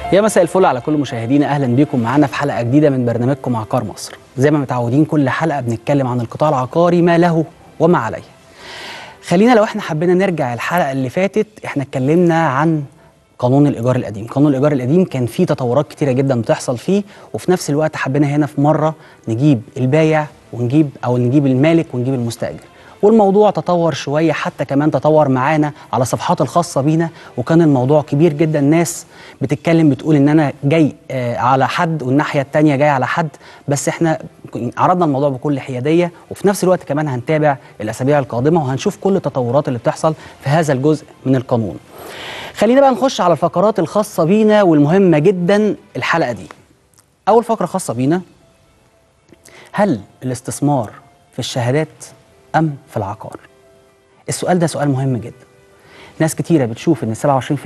يا مساء الفل على كل مشاهدينا اهلا بيكم معانا في حلقه جديده من برنامجكم عقار مصر زي ما متعودين كل حلقه بنتكلم عن القطاع العقاري ما له وما عليه خلينا لو احنا حبينا نرجع الحلقه اللي فاتت احنا اتكلمنا عن قانون الايجار القديم قانون الايجار القديم كان فيه تطورات كتيره جدا بتحصل فيه وفي نفس الوقت حبينا هنا في مره نجيب البايع ونجيب او نجيب المالك ونجيب المستاجر والموضوع تطور شويه حتى كمان تطور معانا على صفحات الخاصه بينا وكان الموضوع كبير جدا ناس بتتكلم بتقول ان انا جاي آه على حد والناحيه الثانيه جاي على حد بس احنا عرضنا الموضوع بكل حياديه وفي نفس الوقت كمان هنتابع الاسابيع القادمه وهنشوف كل التطورات اللي بتحصل في هذا الجزء من القانون. خلينا بقى نخش على الفقرات الخاصه بينا والمهمه جدا الحلقه دي. اول فقره خاصه بينا هل الاستثمار في الشهادات أم في العقار؟ السؤال ده سؤال مهم جدا. ناس كتيرة بتشوف إن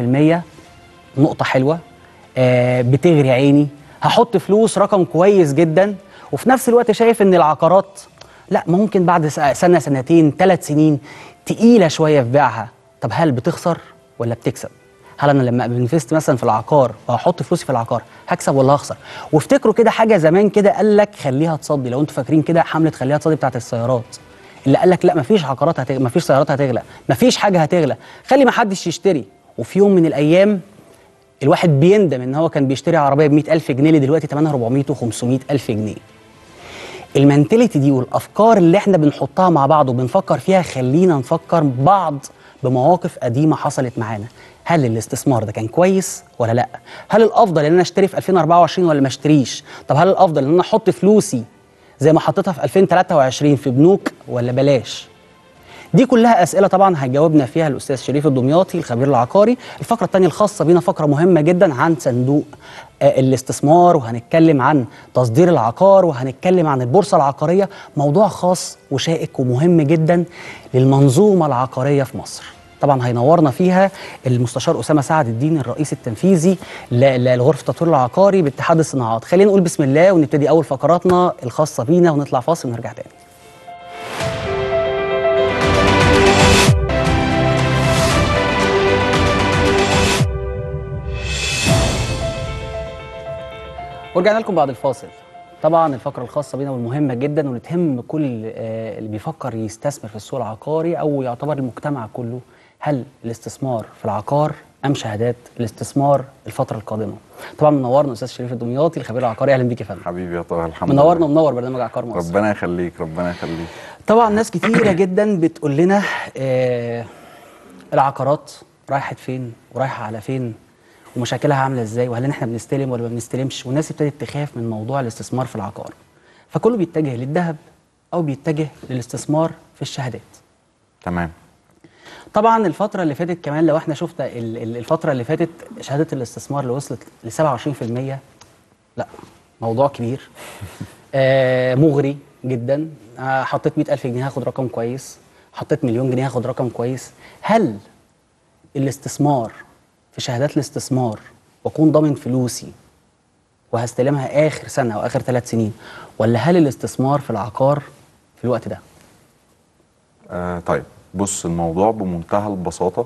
27% نقطة حلوة آه بتغري عيني هحط فلوس رقم كويس جدا وفي نفس الوقت شايف إن العقارات لا ممكن بعد سنة سنتين ثلاث سنين تقيلة شوية في بيعها طب هل بتخسر ولا بتكسب؟ هل انا لما بنفست مثلا في العقار وهحط فلوسي في العقار هكسب ولا هخسر وافتكروا كده حاجه زمان كده قال لك خليها تصدي لو انتوا فاكرين كده حمله خليها تصدي بتاعت السيارات اللي قال لك لا مفيش عقارات هتغلى مفيش سيارات هتغلى مفيش حاجه هتغلى خلي ما حدش يشتري وفي يوم من الايام الواحد بيندم ان هو كان بيشتري عربيه ب 100000 جنيه اللي دلوقتي ثمنها 400 و500 الف جنيه المنتاليتي دي والافكار اللي احنا بنحطها مع بعض وبنفكر فيها خلينا نفكر بعض بمواقف قديمه حصلت معانا هل الاستثمار ده كان كويس ولا لا هل الافضل ان انا اشتري في 2024 ولا ما اشتريش طب هل الافضل ان انا احط فلوسي زي ما حطيتها في 2023 في بنوك ولا بلاش دي كلها اسئله طبعا هيجاوبنا فيها الاستاذ شريف الدمياطي الخبير العقاري الفقره الثانيه الخاصه بينا فقره مهمه جدا عن صندوق آه الاستثمار وهنتكلم عن تصدير العقار وهنتكلم عن البورصه العقاريه موضوع خاص وشائك ومهم جدا للمنظومه العقاريه في مصر طبعا هينورنا فيها المستشار اسامه سعد الدين الرئيس التنفيذي لغرفه التطوير العقاري باتحاد الصناعات خلينا نقول بسم الله ونبتدي اول فقراتنا الخاصه بينا ونطلع فاصل ونرجع تاني ورجعنا لكم بعد الفاصل طبعا الفقره الخاصه بينا والمهمه جدا واللي تهم كل اللي بيفكر يستثمر في السوق العقاري او يعتبر المجتمع كله هل الاستثمار في العقار ام شهادات الاستثمار الفتره القادمه طبعا منورنا استاذ شريف الدمياطي الخبير العقاري اهلا بيك يا فندم حبيبي يا طه الحمد لله منورنا ومنور برنامج عقار مصر ربنا يخليك ربنا يخليك طبعا ناس كتيره جدا بتقول لنا آه العقارات رايحت فين ورايحه على فين ومشاكلها عامله ازاي وهل احنا بنستلم ولا ما بنستلمش والناس ابتدت تخاف من موضوع الاستثمار في العقار فكله بيتجه للذهب او بيتجه للاستثمار في الشهادات تمام طبعا الفتره اللي فاتت كمان لو احنا شفنا الفتره اللي فاتت شهاده الاستثمار اللي وصلت ل 27% لا موضوع كبير آه مغري جدا آه حطيت 100000 جنيه هاخد رقم كويس حطيت مليون جنيه هاخد رقم كويس هل الاستثمار في شهادات الاستثمار واكون ضامن فلوسي وهستلمها اخر سنه او اخر ثلاث سنين ولا هل الاستثمار في العقار في الوقت ده؟ آه طيب بص الموضوع بمنتهى البساطه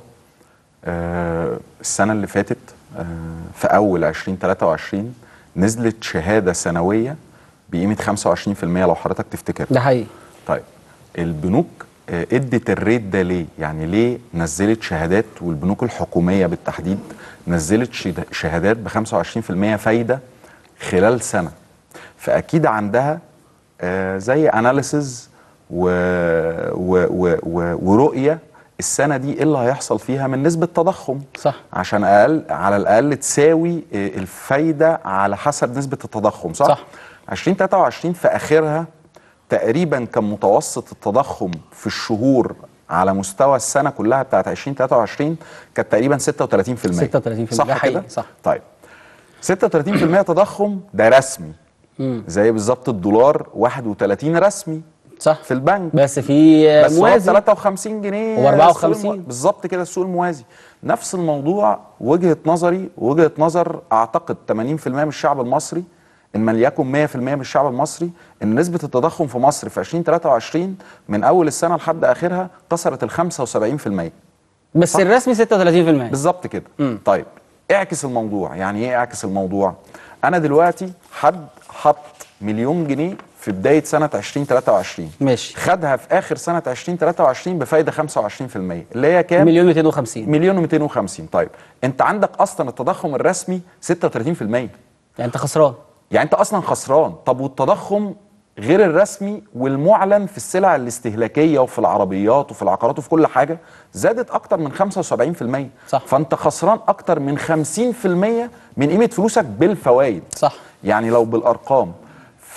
آه السنه اللي فاتت آه في اول 2023 نزلت شهاده سنويه بقيمه 25% لو حضرتك تفتكر ده حقيقي طيب البنوك ادت الريت ده ليه؟ يعني ليه نزلت شهادات والبنوك الحكوميه بالتحديد نزلت شهادات ب 25% فايده خلال سنه فاكيد عندها آه زي اناليسز و و و و ورؤيه السنه دي ايه اللي هيحصل فيها من نسبه تضخم صح عشان اقل على الاقل تساوي الفايده على حسب نسبه التضخم صح؟ صح 2023 في اخرها تقريبا كان متوسط التضخم في الشهور على مستوى السنه كلها بتاعت 2023 كانت تقريبا 36% 36% صح ده حقيقي كده؟ صح طيب 36% تضخم ده رسمي مم. زي بالظبط الدولار 31 رسمي صح في البنك بس في بس هو موازي 53 جنيه هو 54. السوق المو- بالظبط كده السوق الموازي نفس الموضوع وجهه نظري وجهه نظر اعتقد 80% من الشعب المصري ان من يكن 100% من الشعب المصري ان نسبه التضخم في مصر في 2023 من اول السنه لحد اخرها كسرت ال 75% بس صح. الرسمي 36% بالظبط كده مم. طيب اعكس الموضوع يعني ايه اعكس الموضوع انا دلوقتي حد حط مليون جنيه في بدايه سنه 2023 ماشي خدها في اخر سنه 2023 بفايده 25% اللي هي كام مليون 250 مليون و250 طيب انت عندك اصلا التضخم الرسمي 36% يعني انت خسران يعني انت اصلا خسران طب والتضخم غير الرسمي والمعلن في السلع الاستهلاكيه وفي العربيات وفي العقارات وفي كل حاجه زادت اكتر من 75% صح. فانت خسران اكتر من 50% من قيمه فلوسك بالفوائد صح يعني لو بالارقام ف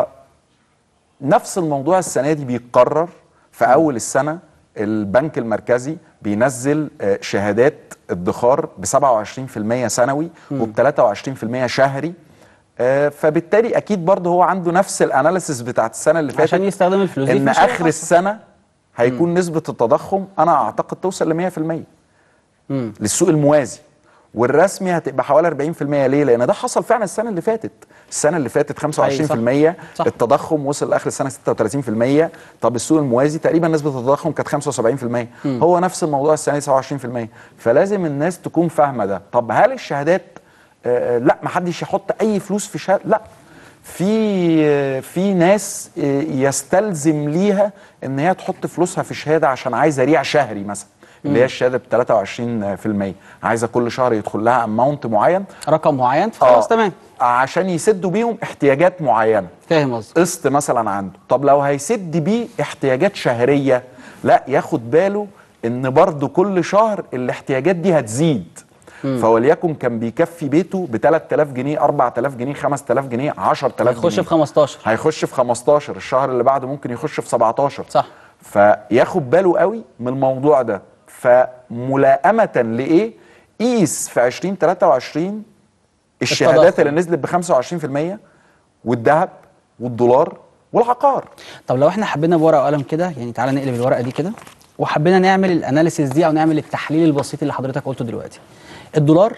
نفس الموضوع السنه دي بيتكرر في اول السنه البنك المركزي بينزل آه، شهادات ادخار ب 27% سنوي وب 23% شهري آه، فبالتالي اكيد برضه هو عنده نفس الاناليسيس بتاعت السنه اللي فاتت عشان يستخدم الفلوس دي في ان مشاريع اخر خاصة. السنه هيكون نسبه التضخم انا اعتقد توصل ل 100% مم. للسوق الموازي والرسمي هتبقى حوالي 40% ليه؟ لان ده حصل فعلا السنه اللي فاتت السنه اللي فاتت 25% صح. التضخم وصل لاخر السنه 36% طب السوق الموازي تقريبا نسبه التضخم كانت 75% هو نفس الموضوع السنه دي 27% فلازم الناس تكون فاهمه ده طب هل الشهادات آه، لا ما حدش يحط اي فلوس في شهاده لا في آه، في ناس آه، يستلزم ليها ان هي تحط فلوسها في شهاده عشان عايزه ريع شهري مثلا اللي هي الشهاده ب 23% عايزه كل شهر يدخل لها اماونت معين رقم معين خلاص تمام عشان يسدوا بيهم احتياجات معينه فاهم قصدي قسط مثلا عنده طب لو هيسد بيه احتياجات شهريه لا ياخد باله ان برضه كل شهر الاحتياجات دي هتزيد فوليكن كان بيكفي بيته ب 3000 جنيه 4000 جنيه 5000 جنيه 10000 جنيه هيخش في 15 هيخش في 15 الشهر اللي بعده ممكن يخش في 17 صح فياخد باله قوي من الموضوع ده فملائمه لايه قيس في 2023 الشهادات التضخم. اللي نزلت ب 25% والذهب والدولار والعقار طب لو احنا حبينا بورقه وقلم كده يعني تعالى نقلب الورقه دي كده وحبينا نعمل الاناليسيس دي او نعمل التحليل البسيط اللي حضرتك قلته دلوقتي الدولار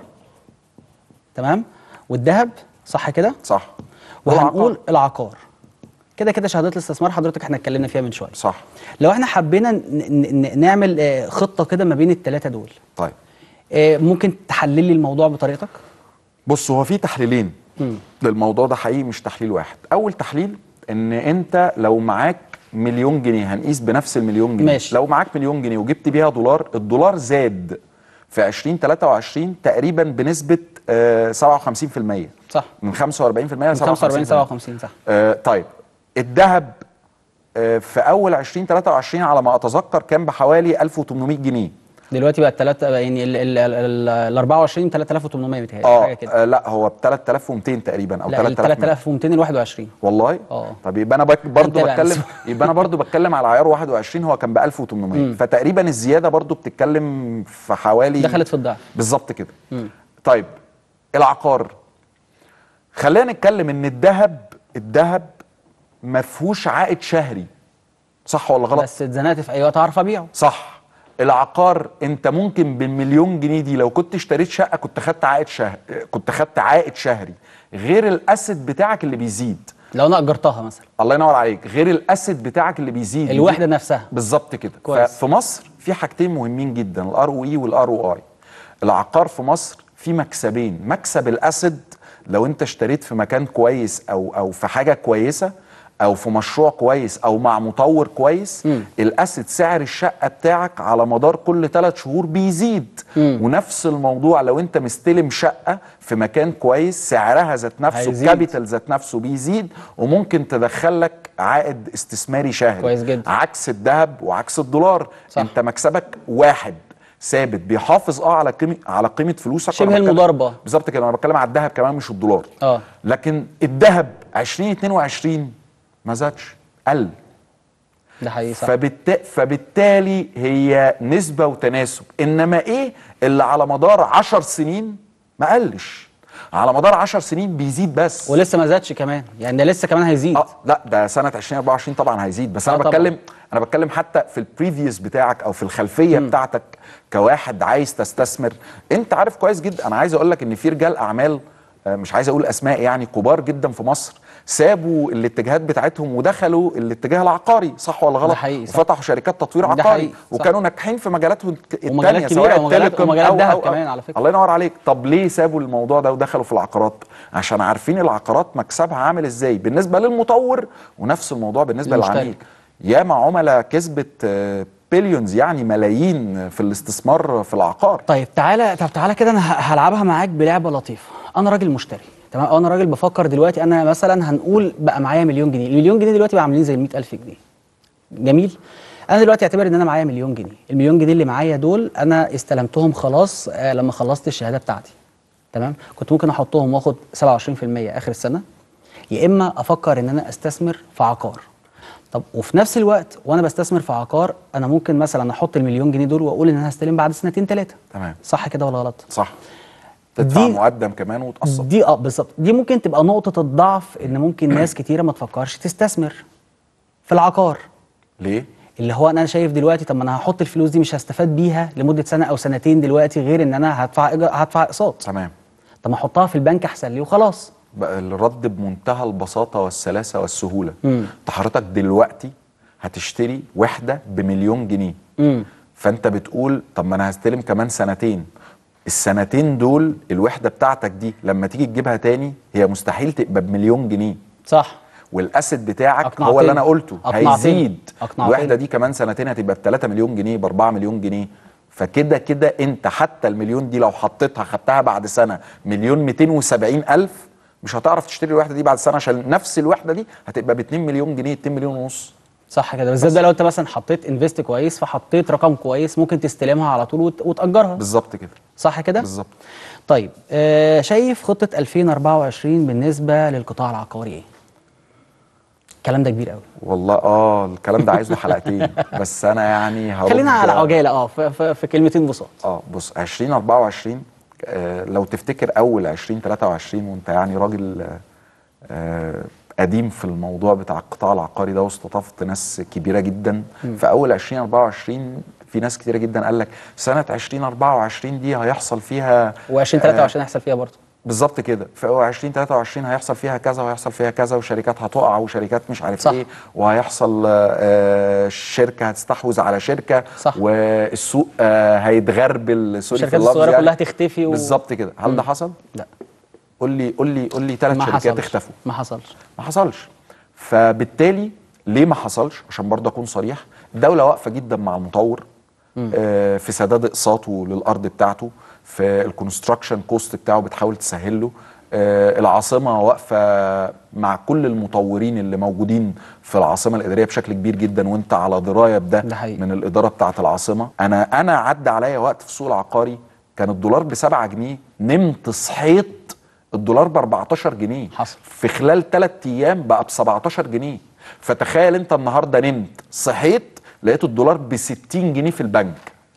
تمام والذهب صح كده صح وهنقول العقار كده كده شهادات الاستثمار حضرتك احنا اتكلمنا فيها من شويه صح لو احنا حبينا ن- ن- نعمل آه، خطه كده ما بين الثلاثه دول طيب آه، ممكن تحلل لي الموضوع بطريقتك بص هو في تحليلين مم. للموضوع ده حقيقي مش تحليل واحد اول تحليل ان انت لو معاك مليون جنيه هنقيس بنفس المليون جنيه ماشي. لو معاك مليون جنيه وجبت بيها دولار الدولار زاد في 2023 تقريبا بنسبه آه 57% صح من 45% ل 45 57% 57 صح آه طيب الذهب آه في اول 2023 على ما اتذكر كان بحوالي 1800 جنيه دلوقتي بقى الثلاثه يعني ال ال ال ال 24 3800 متهيألي اه, حاجه كده آه لا هو ب 3200 تقريبا او لا ال 3000 3200 ال 21 والله اه. طب يبقى انا بك برضه هنتابع بتكلم نفسه. يبقى انا برضه بتكلم على عيار 21 هو كان ب 1800 فتقريبا الزياده برضه بتتكلم في حوالي دخلت في الضعف بالظبط كده مم. طيب العقار خلينا نتكلم ان الذهب الذهب ما فيهوش عائد شهري صح ولا غلط بس اتزنقت في اي وقت اعرف ابيعه صح العقار انت ممكن بالمليون جنيه دي لو كنت اشتريت شقه كنت خدت عائد شهر كنت خدت عائد شهري غير الاسد بتاعك اللي بيزيد لو انا اجرتها مثلا الله ينور عليك غير الاسد بتاعك اللي بيزيد الوحده نفسها بالظبط كده كويس. ففي مصر في حاجتين مهمين جدا الار او اي والار او اي العقار في مصر في مكسبين مكسب الاسد لو انت اشتريت في مكان كويس او او في حاجه كويسه او في مشروع كويس او مع مطور كويس مم. الاسد سعر الشقه بتاعك على مدار كل ثلاث شهور بيزيد مم. ونفس الموضوع لو انت مستلم شقه في مكان كويس سعرها ذات نفسه هيزيد. الكابيتال ذات نفسه بيزيد وممكن تدخل لك عائد استثماري شهري كويس جدا. عكس الذهب وعكس الدولار صح. انت مكسبك واحد ثابت بيحافظ اه على قيمه على قيمه فلوسك شبه وأنا بتكلم- المضاربة. بالظبط كده انا بتكلم على الذهب كمان مش الدولار اه لكن الذهب 2022 ما زادش قل ده حقيقي صح فبالت... فبالتالي هي نسبة وتناسب إنما إيه اللي على مدار عشر سنين ما قلش على مدار عشر سنين بيزيد بس ولسه ما زادش كمان يعني ده لسه كمان هيزيد اه لا ده سنة 2024 طبعا هيزيد بس آه أنا طبعاً. بتكلم أنا بتكلم حتى في البريفيوس بتاعك أو في الخلفية م. بتاعتك كواحد عايز تستثمر أنت عارف كويس جدا أنا عايز أقول لك إن في رجال أعمال آه، مش عايز أقول أسماء يعني كبار جدا في مصر سابوا الاتجاهات بتاعتهم ودخلوا الاتجاه العقاري صح ولا غلط حقيقي، صح. وفتحوا شركات تطوير ده عقاري حقيقي، صح. وكانوا ناجحين في مجالاتهم ومجالات التانية كبيرة سواء ومجالات- التليكوم ومجالات أو- دهب أو- كمان على فكرة. الله ينور عليك طب ليه سابوا الموضوع ده ودخلوا في العقارات عشان عارفين العقارات مكسبها عامل ازاي بالنسبه للمطور ونفس الموضوع بالنسبه للمشترك. للعميل ياما عملاء كسبت بليونز يعني ملايين في الاستثمار في العقار طيب تعالى طب تعالى كده انا ه- هلعبها معاك بلعبه لطيفه انا راجل مشتري تمام أو انا راجل بفكر دلوقتي انا مثلا هنقول بقى معايا مليون جنيه المليون جنيه دلوقتي بقى عاملين زي ال 100000 جنيه جميل انا دلوقتي اعتبر ان انا معايا مليون جنيه المليون جنيه اللي معايا دول انا استلمتهم خلاص آه لما خلصت الشهاده بتاعتي تمام كنت ممكن احطهم واخد 27% اخر السنه يا اما افكر ان انا استثمر في عقار طب وفي نفس الوقت وانا بستثمر في عقار انا ممكن مثلا احط المليون جنيه دول واقول ان انا هستلم بعد سنتين ثلاثه تمام صح كده ولا غلط صح تدفع دي- مقدم كمان وتقسط دي اه بالظبط دي ممكن تبقى نقطه الضعف ان ممكن ناس كتيره ما تفكرش تستثمر في العقار ليه اللي هو انا شايف دلوقتي طب ما انا هحط الفلوس دي مش هستفاد بيها لمده سنه او سنتين دلوقتي غير ان انا هدفع إيجار- هدفع اقساط تمام طب ما احطها في البنك احسن لي وخلاص بقى الرد بمنتهى البساطه والسلاسه والسهوله مم. انت حضرتك دلوقتي هتشتري وحده بمليون جنيه امم فانت بتقول طب ما انا هستلم كمان سنتين السنتين دول الوحده بتاعتك دي لما تيجي تجيبها تاني هي مستحيل تبقى بمليون جنيه صح والاسد بتاعك أقنعتني. هو اللي انا قلته أقنعتني. هيزيد أقنعتني. الوحده دي كمان سنتين هتبقى ب 3 مليون جنيه ب 4 مليون جنيه فكده كده انت حتى المليون دي لو حطيتها خدتها بعد سنه مليون 270 الف مش هتعرف تشتري الوحده دي بعد سنه عشان نفس الوحده دي هتبقى ب 2 مليون جنيه 2 مليون ونص صح كده بالذات ده لو انت مثلا حطيت انفست كويس فحطيت رقم كويس ممكن تستلمها على طول وت- وتاجرها بالظبط كده صح كده بالظبط طيب آه شايف خطه 2024 بالنسبه للقطاع العقاري ايه الكلام ده كبير قوي والله اه الكلام ده عايز له حلقتين بس انا يعني هرد خلينا على عجاله اه في, في, في كلمتين بساط اه بص 2024 آه لو تفتكر اول 2023 وانت يعني راجل آه آه قديم في الموضوع بتاع القطاع العقاري ده واستضافت ناس كبيره جدا في اول 2024 في ناس كتيره جدا قال لك سنه 2024 دي هيحصل فيها و2023 هيحصل فيها برضه بالظبط كده في 2023 هيحصل فيها كذا وهيحصل فيها كذا وشركات هتقع وشركات مش عارف صح. ايه وهيحصل آه، شركه هتستحوذ على شركه صح. والسوق آه، هيتغربل سوري في الشركات اللفظ الصغيره يعني. كلها تختفي و... بالظبط كده هل ده حصل؟ لا قول لي قول لي قول لي ثلاث ما شركات حصلش اختفوا ما حصلش ما حصلش فبالتالي ليه ما حصلش عشان برضه اكون صريح الدوله واقفه جدا مع المطور آه في سداد اقساطه للارض بتاعته في الكونستراكشن كوست بتاعه بتحاول تسهل له آه العاصمه واقفه مع كل المطورين اللي موجودين في العاصمه الاداريه بشكل كبير جدا وانت على درايه بده ده حقيقي. من الاداره بتاعه العاصمه انا انا عدى عليا وقت في السوق العقاري كان الدولار ب 7 جنيه نمت صحيت الدولار ب 14 جنيه حصل. في خلال ثلاث ايام بقى ب 17 جنيه فتخيل انت النهارده نمت صحيت لقيت الدولار ب 60 جنيه في البنك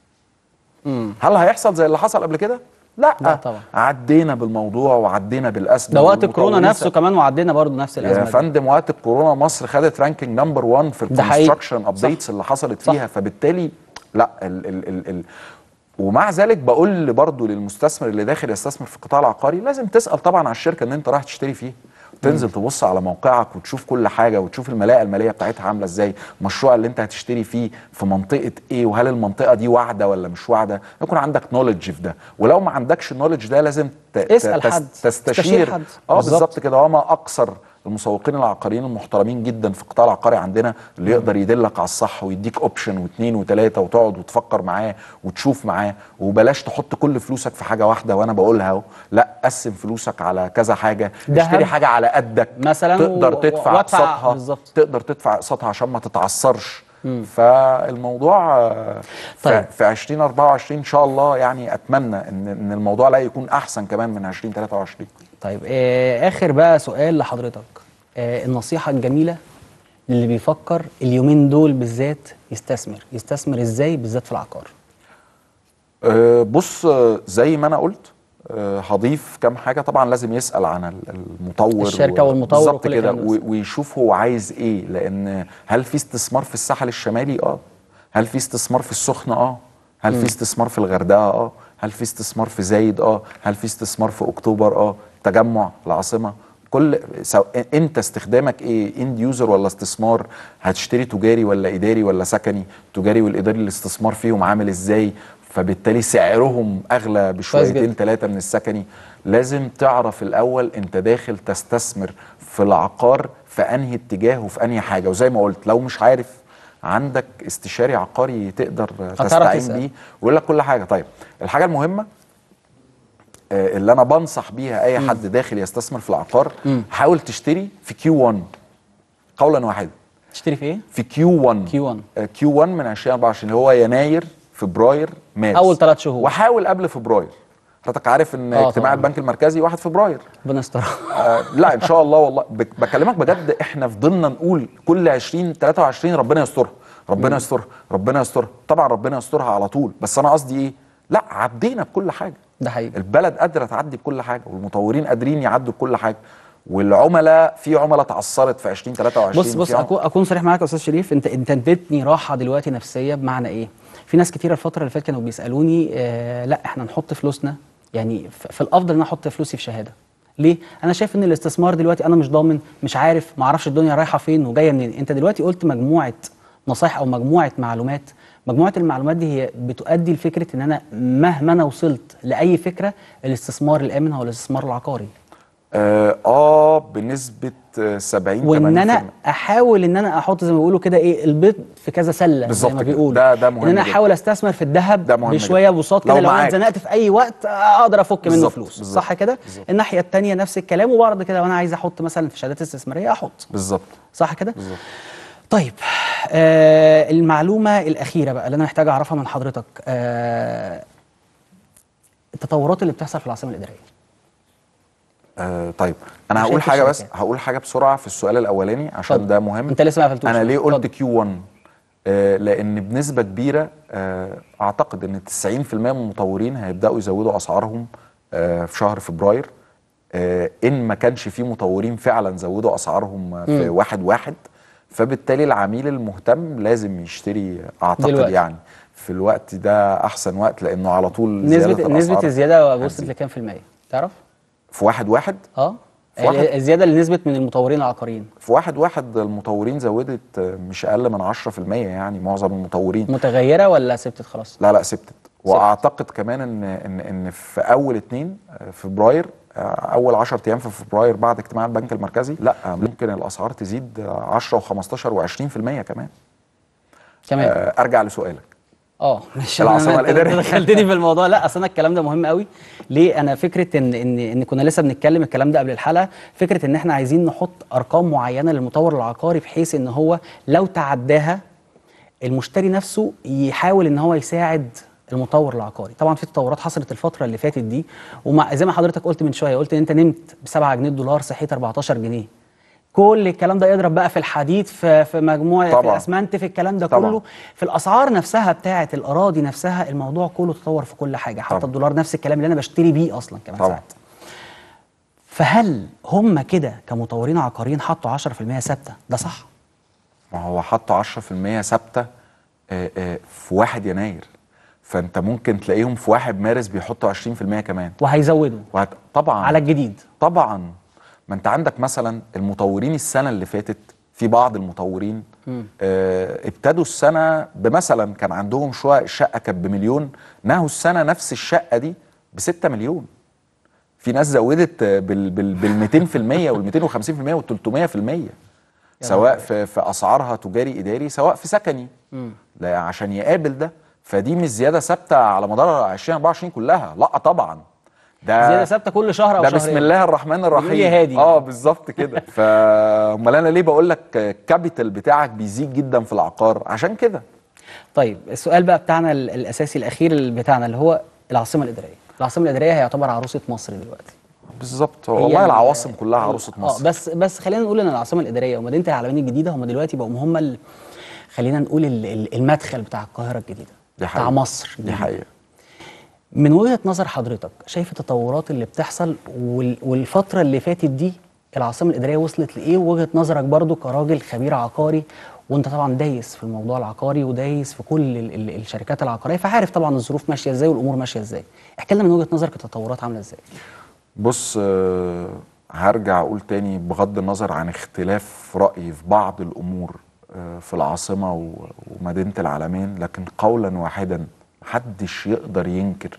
هل هيحصل زي اللي حصل قبل كده؟ لا, لا طبعا. عدينا بالموضوع وعدينا بالازمه ده وقت الكورونا والمطورين نفسه كمان وعدينا برضه نفس يا الازمه دي. فندم وقت الكورونا مصر خدت رانكينج نمبر 1 في ده حقيقي. الكونستراكشن ابديتس اللي حصلت صح. فيها فبالتالي لا ال ال ال ال ومع ذلك بقول برضه للمستثمر اللي داخل يستثمر في القطاع العقاري لازم تسال طبعا على الشركه اللي انت رايح تشتري فيها تنزل تبص على موقعك وتشوف كل حاجه وتشوف الملاءه الماليه بتاعتها عامله ازاي المشروع اللي انت هتشتري فيه في منطقه ايه وهل المنطقه دي واعده ولا مش واعده يكون عندك نولج في ده ولو ما عندكش النولج ده لازم ت- ت- اسأل تس- حد. تستشير تستشير حد. اه بالظبط. بالظبط كده وما اكثر المسوقين العقاريين المحترمين جدا في القطاع العقاري عندنا اللي يقدر يدلك على الصح ويديك اوبشن واثنين وثلاثه وتقعد وتفكر معاه وتشوف معاه وبلاش تحط كل فلوسك في حاجه واحده وانا بقولها اهو لا قسم فلوسك على كذا حاجه دهب. اشتري حاجه على قدك مثلاً تقدر و- تدفع وادفع- اقساطها بالظبط. تقدر تدفع اقساطها عشان ما تتعثرش فالموضوع آه، طيب. في- في 2024 ان شاء الله يعني اتمنى ان ان الموضوع لا يكون احسن كمان من 2023 طيب آه اخر بقى سؤال لحضرتك آه النصيحه الجميله للي بيفكر اليومين دول بالذات يستثمر يستثمر ازاي بالذات في العقار أه، بص أه، زي ما انا قلت أه، هضيف كام حاجه طبعا لازم يسال عن ال- المطور الشركة والمطور بالظبط وكل كده الكلام ده. و- ويشوف هو عايز ايه لان هل في استثمار في الساحل الشمالي اه هل في استثمار في السخنه اه هل في استثمار في الغردقه اه هل في استثمار في زايد اه هل في استثمار في اكتوبر اه تجمع العاصمه كل سو... انت استخدامك ايه اند يوزر ولا استثمار هتشتري تجاري ولا اداري ولا سكني تجاري والاداري الاستثمار فيهم عامل ازاي فبالتالي سعرهم اغلى جدا. بشويتين ثلاثه من السكني لازم تعرف الاول انت داخل تستثمر في العقار في انهي اتجاه وفي انهي حاجه وزي ما قلت لو مش عارف عندك استشاري عقاري تقدر تستعين تسأل. بيه ويقول لك كل حاجه طيب الحاجه المهمه آه، اللي انا بنصح بيها اي حد داخل يستثمر في العقار حاول تشتري في كيو 1 قولا واحدا تشتري في ايه؟ في كيو 1 Q1. كيو 1 من 2024 اللي هو يناير فبراير مارس أول ثلاث شهور. وحاول قبل فبراير حضرتك عارف ان آه اجتماع طبعاً. البنك المركزي 1 فبراير ربنا يستر آه لا ان شاء الله والله بك- بكلمك بجد احنا فضلنا نقول كل 20 23 ربنا يسترها ربنا يسترها ربنا يسترها طبعا ربنا يسترها على طول بس انا قصدي ايه لا عدينا بكل حاجه ده حقيقي البلد قادره تعدي بكل حاجه والمطورين قادرين يعدوا بكل حاجه والعملاء في عملاء اتعثرت في 2023 بص بص في عم- أكون, اكون صريح معاك يا استاذ شريف انت انت اديتني راحه دلوقتي نفسيه بمعنى ايه؟ في ناس كتيره الفتره اللي فاتت كانوا بيسالوني آه لا احنا نحط فلوسنا يعني ف- في الافضل ان انا احط فلوسي في شهاده ليه؟ انا شايف ان الاستثمار دلوقتي انا مش ضامن مش عارف ما اعرفش الدنيا رايحه فين وجايه منين انت دلوقتي قلت مجموعه نصايح او مجموعه معلومات مجموعه المعلومات دي هي بتؤدي لفكره ان انا مهما انا وصلت لاي فكره الاستثمار الامن هو الاستثمار العقاري اه, آه بنسبه آه، 70 وان 80%. انا احاول ان انا احط زي ما بيقولوا كده ايه البيض في كذا سله زي بالظبط ما كده. بيقولوا ده- ده مهم ان انا جدا. احاول استثمر في الذهب ده مهم بشويه جدا. بساط لو كده لو انا معاك. اتزنقت في اي وقت اقدر افك منه بالظبط، فلوس بالظبط، صح كده بالظبط. الناحيه الثانيه نفس الكلام وبعد كده وانا عايز احط مثلا في شهادات استثماريه احط بالظبط صح كده بالظبط طيب آه المعلومه الاخيره بقى اللي انا محتاج اعرفها من حضرتك آه التطورات اللي بتحصل في العاصمه الاداريه آه طيب انا شايف هقول حاجه بس الشركات. هقول حاجه بسرعه في السؤال الاولاني عشان اتفضل. ده مهم انت لسه ما قفلتوش انا ليه قلت اتفضل. كيو 1 آه لان بنسبه كبيره آه اعتقد ان 90% من المطورين هيبداوا يزودوا اسعارهم آه في شهر فبراير آه ان ما كانش في مطورين فعلا زودوا اسعارهم آه، في مم. واحد واحد فبالتالي العميل المهتم لازم يشتري اعتقد دلوقتي. يعني في الوقت ده احسن وقت لانه على طول نسبه زيادة نسبه الأسعار الزياده وصلت هتزيد. لكام في الميه تعرف في واحد واحد اه في واحد- الزياده اللي نسبت من المطورين العقاريين في واحد واحد المطورين زودت آه، مش اقل من 10% يعني معظم المطورين متغيره ولا ثبتت خلاص لا لا ثبتت واعتقد كمان ان ان ان في اول اتنين آه، فبراير آه، اول 10 ايام في فبراير بعد اجتماع البنك المركزي لا آه، ممكن الاسعار تزيد آه، 10 و15 و20% كمان كمان آه، ارجع لسؤالك اه مش العاصمة أنا- أنت الإدارية. دخلتني في الموضوع لا اصل انا الكلام ده مهم قوي ليه انا فكره ان ان ان كنا لسه بنتكلم الكلام ده قبل الحلقه فكره ان احنا عايزين نحط ارقام معينه للمطور العقاري بحيث ان هو لو تعداها المشتري نفسه يحاول ان هو يساعد المطور العقاري طبعا في تطورات حصلت الفتره اللي فاتت دي ومع زي ما حضرتك قلت من شويه قلت ان انت نمت ب 7 جنيه الدولار صحيت 14 جنيه كل الكلام ده يضرب بقى في الحديد في في مجموعه في طبعاً. الاسمنت في الكلام ده طبعاً. كله في الاسعار نفسها بتاعه الاراضي نفسها الموضوع كله تطور في كل حاجه حتى طبعاً. الدولار نفس الكلام اللي انا بشتري بيه اصلا كمان طبعاً. ساعات فهل هم كده كمطورين عقاريين حطوا 10% ثابته ده صح ما هو حطوا 10% ثابته آه، آه، في 1 يناير فانت ممكن تلاقيهم في 1 مارس بيحطوا 20% كمان وهيزودوا وهت... طبعا على الجديد طبعا ما انت عندك مثلا المطورين السنه اللي فاتت في بعض المطورين آه ابتدوا السنه بمثلا كان عندهم شقه شقه كانت بمليون نهوا السنه نفس الشقه دي ب 6 مليون في ناس زودت آه، بال بال بال 200% وال 250% وال 300% سواء في في اسعارها تجاري اداري سواء في سكني لا عشان يقابل ده فدي مش زياده ثابته على مدار 2024 كلها لا طبعا ده زياده ثابته كل شهر او ده شهرين بسم الله الرحمن الرحيم بيقول يا هادي. اه بالظبط كده فامال انا ليه بقول لك الكابيتال بتاعك بيزيد جدا في العقار عشان كده طيب السؤال بقى بتاعنا ال- الاساسي الاخير اللي بتاعنا اللي هو العاصمه الاداريه العاصمه الاداريه هي يعتبر عروسه مصر دلوقتي بالظبط هي والله ال- العواصم كلها عروسه اه مصر بس بس خلينا نقول ان العاصمه الاداريه ومدينه العلمين الجديده هم دلوقتي بقوا هم ال... خلينا نقول ال- ال- المدخل بتاع القاهره الجديده دي بتاع حقيقة. مصر دي الجديدة. حقيقه من وجهه نظر حضرتك شايف التطورات اللي بتحصل وال... والفتره اللي فاتت دي العاصمه الاداريه وصلت لايه ووجهه نظرك برضو كراجل خبير عقاري وانت طبعا دايس في الموضوع العقاري ودايس في كل ال... ال... الشركات العقاريه فعارف طبعا الظروف ماشيه ازاي والامور ماشيه ازاي احكي لنا من وجهه نظرك التطورات عامله ازاي بص آه، هرجع اقول تاني بغض النظر عن اختلاف رايي في بعض الامور آه، في العاصمه و- ومدينه العالمين لكن قولا واحدا محدش يقدر ينكر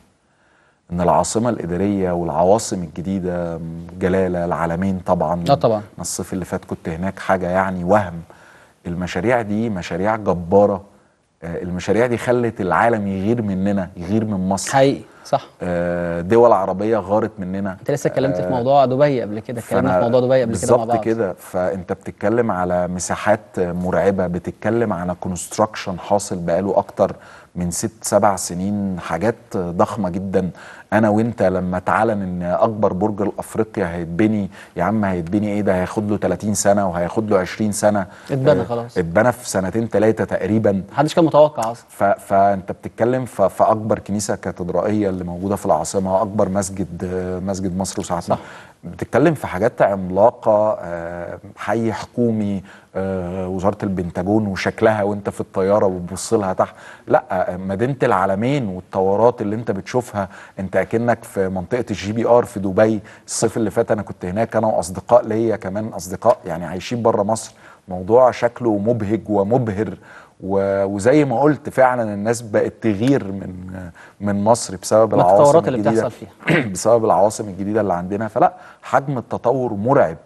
ان العاصمه الاداريه والعواصم الجديده م، جلاله العالمين طبعا اه طبعا أنا الصيف اللي فات كنت هناك حاجه يعني وهم المشاريع دي مشاريع جباره آه، المشاريع دي خلت العالم يغير مننا يغير من مصر حقيقي صح آه، دول عربيه غارت مننا انت لسه اتكلمت في موضوع دبي قبل كده اتكلمنا في فأنا موضوع دبي قبل كده مع بعض بالظبط كده فانت بتتكلم على مساحات مرعبه بتتكلم على كونستراكشن حاصل بقاله اكتر من ست سبع سنين حاجات ضخمه جدا انا وانت لما اتعلن ان اكبر برج الافريقيا هيتبني يا عم هيتبني ايه ده هياخد له 30 سنه وهياخد له 20 سنه اتبنى آه، خلاص. اتبنى في سنتين ثلاثه تقريبا محدش كان متوقع اصلا ف... فانت بتتكلم ف... في اكبر كنيسه كاتدرائيه اللي موجوده في العاصمه اكبر مسجد آه، مسجد مصر وساعتنا صح. بتتكلم في حاجات عملاقه آه، حي حكومي آه، وزاره البنتاجون وشكلها وانت في الطياره وبتبص لها تحت لا آه، مدينه العالمين والطورات اللي انت بتشوفها انت اكنك في منطقه الجي بي ار في دبي الصيف اللي فات انا كنت هناك انا واصدقاء ليا كمان اصدقاء يعني عايشين بره مصر موضوع شكله مبهج ومبهر و- وزي ما قلت فعلا الناس بقت تغير من من مصر بسبب من العواصم التطورات اللي الجديدة بتحصل فيها. بسبب العواصم الجديده اللي عندنا فلا حجم التطور مرعب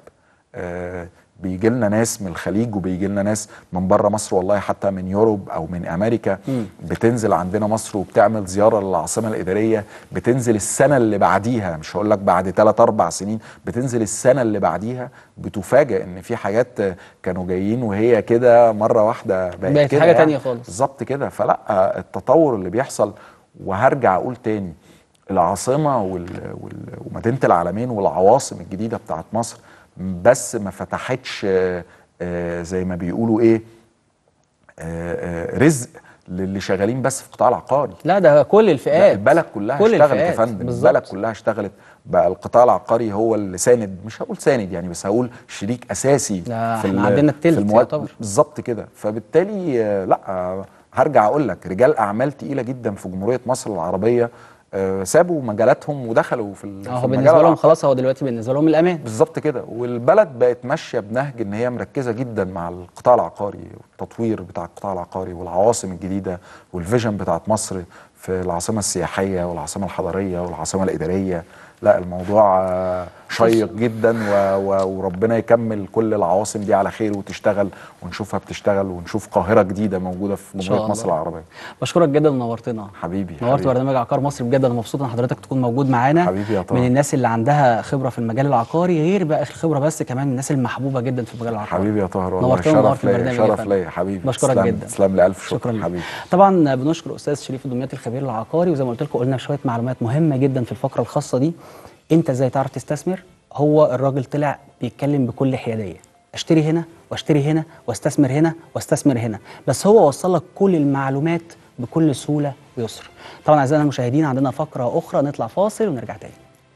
آه بيجي لنا ناس من الخليج وبيجي لنا ناس من بره مصر والله حتى من يوروب او من امريكا بتنزل عندنا مصر وبتعمل زياره للعاصمه الاداريه بتنزل السنه اللي بعديها مش هقول لك بعد 3 4 سنين بتنزل السنه اللي بعديها بتفاجئ ان في حاجات آه، كانوا جايين وهي كده مره واحده بقت, بقت كده حاجة يعني. تانية خالص. بالظبط كده فلا آه، التطور اللي بيحصل وهرجع اقول تاني العاصمه وال... وال... ومدينه العالمين والعواصم الجديده بتاعت مصر بس ما فتحتش آه، آه، زي ما بيقولوا ايه آه، آه، رزق للي شغالين بس في القطاع العقاري لا ده كل لا الفئات البلد كلها كل اشتغلت يا الفئات، فندم بالظبط. البلد كلها اشتغلت بقى القطاع العقاري هو اللي ساند مش هقول ساند يعني بس هقول شريك اساسي ده في احنا ال- عندنا التلت في المواد يعتبر. بالظبط كده فبالتالي آه، لا آه، هرجع اقول لك رجال اعمال تقيله جدا في جمهوريه مصر العربيه آه، سابوا مجالاتهم ودخلوا في ال- في اه المجال بالنسبه لهم العقاري. خلاص هو دلوقتي بالنسبه لهم الامان بالظبط كده والبلد بقت ماشيه بنهج ان هي مركزه جدا مع القطاع العقاري والتطوير بتاع القطاع العقاري والعواصم الجديده والفيجن بتاعت مصر في العاصمه السياحيه والعاصمه الحضريه والعاصمه الاداريه لا الموضوع آه، شيق جدا و و وربنا يكمل كل العواصم دي على خير وتشتغل ونشوفها بتشتغل ونشوف قاهره جديده موجوده في إن شاء جمهوريه الله. مصر العربيه بشكرك جدا ونورتنا حبيبي نورت حبيبي. برنامج عقار مصر بجد انا مبسوط ان حضرتك تكون موجود معانا حبيبي يا طه. من الناس اللي عندها خبره في المجال العقاري غير بقى الخبره بس كمان الناس المحبوبه جدا في المجال العقاري حبيبي يا طاهر والله نورتنا ونور شرف في ليا البرنامج يا شرف فندم. ليا حبيبي بشكرك تسلم- جدا. تسلم لي الف شكر شكرا لك. حبيبي طبعا بنشكر استاذ شريف الدمياطي الخبير العقاري وزي ما قلت لكم قلنا شويه معلومات مهمه جدا في الفقره الخاصه دي انت ازاي تعرف تستثمر هو الراجل طلع بيتكلم بكل حياديه اشتري هنا واشتري هنا واستثمر هنا واستثمر هنا بس هو وصل لك كل المعلومات بكل سهوله ويسر طبعا اعزائنا المشاهدين عندنا فقره اخرى نطلع فاصل ونرجع تاني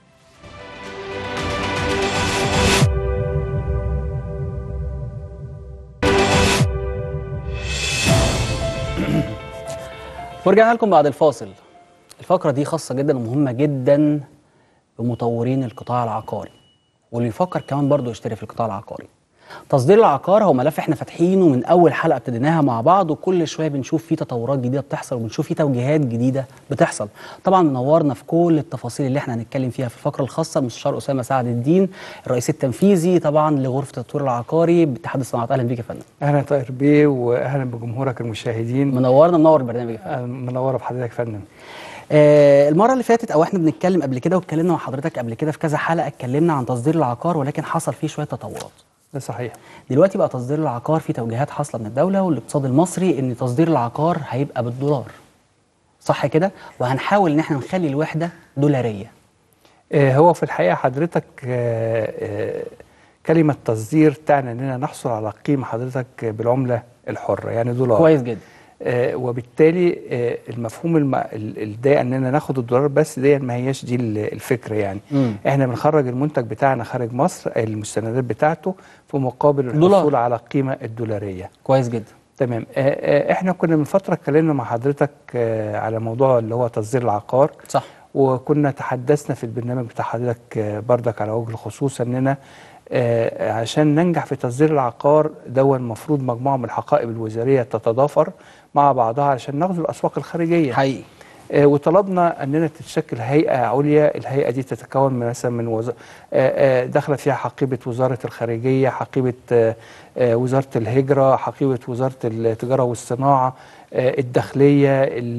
ورجعنا لكم بعد الفاصل الفقرة دي خاصة جدا ومهمة جدا بمطورين القطاع العقاري واللي يفكر كمان برضه يشتري في القطاع العقاري تصدير العقار هو ملف احنا فاتحينه من اول حلقه ابتديناها مع بعض وكل شويه بنشوف فيه تطورات جديده بتحصل وبنشوف فيه توجيهات جديده بتحصل طبعا منورنا في كل التفاصيل اللي احنا هنتكلم فيها في الفقره الخاصه المستشار اسامه سعد الدين الرئيس التنفيذي طبعا لغرفه التطوير العقاري باتحاد الصناعات اهلا بيك يا فندم اهلا طاهر بيه واهلا بجمهورك المشاهدين منورنا منور البرنامج يا فندم آه، منوره بحضرتك يا فندم آه، المره اللي فاتت او احنا بنتكلم قبل كده واتكلمنا مع حضرتك قبل كده في كذا حلقه اتكلمنا عن تصدير العقار ولكن حصل فيه شويه تطورات ده صحيح دلوقتي بقى تصدير العقار في توجيهات حاصله من الدوله والاقتصاد المصري ان تصدير العقار هيبقى بالدولار صح كده وهنحاول ان احنا نخلي الوحده دولاريه آه، هو في الحقيقه حضرتك آه، آه، كلمه تصدير تعني اننا نحصل على قيمه حضرتك بالعمله الحره يعني دولار كويس جدا آه، وبالتالي آه، المفهوم الم... ال- ال- ده اننا ناخد الدولار بس دي ما هياش دي ال- الفكره يعني مم. احنا بنخرج المنتج بتاعنا خارج مصر المستندات بتاعته في مقابل دولار. الحصول على القيمه الدولاريه كويس جدا تمام آه، آه، احنا كنا من فتره اتكلمنا مع حضرتك آه، على موضوع اللي هو تصدير العقار صح وكنا تحدثنا في البرنامج بتاع حضرتك آه، بردك على وجه الخصوص اننا آه، عشان ننجح في تصدير العقار دون المفروض مجموعه من الحقائب الوزاريه تتضافر مع بعضها عشان نغزو الاسواق الخارجيه حقيقي آه، وطلبنا اننا تتشكل هيئه عليا الهيئه دي تتكون من مثلا من وز... آه، آه، داخله فيها حقيبه وزاره الخارجيه حقيبه آه، آه، وزاره الهجره حقيبه وزاره التجاره والصناعه آه، الداخليه ال-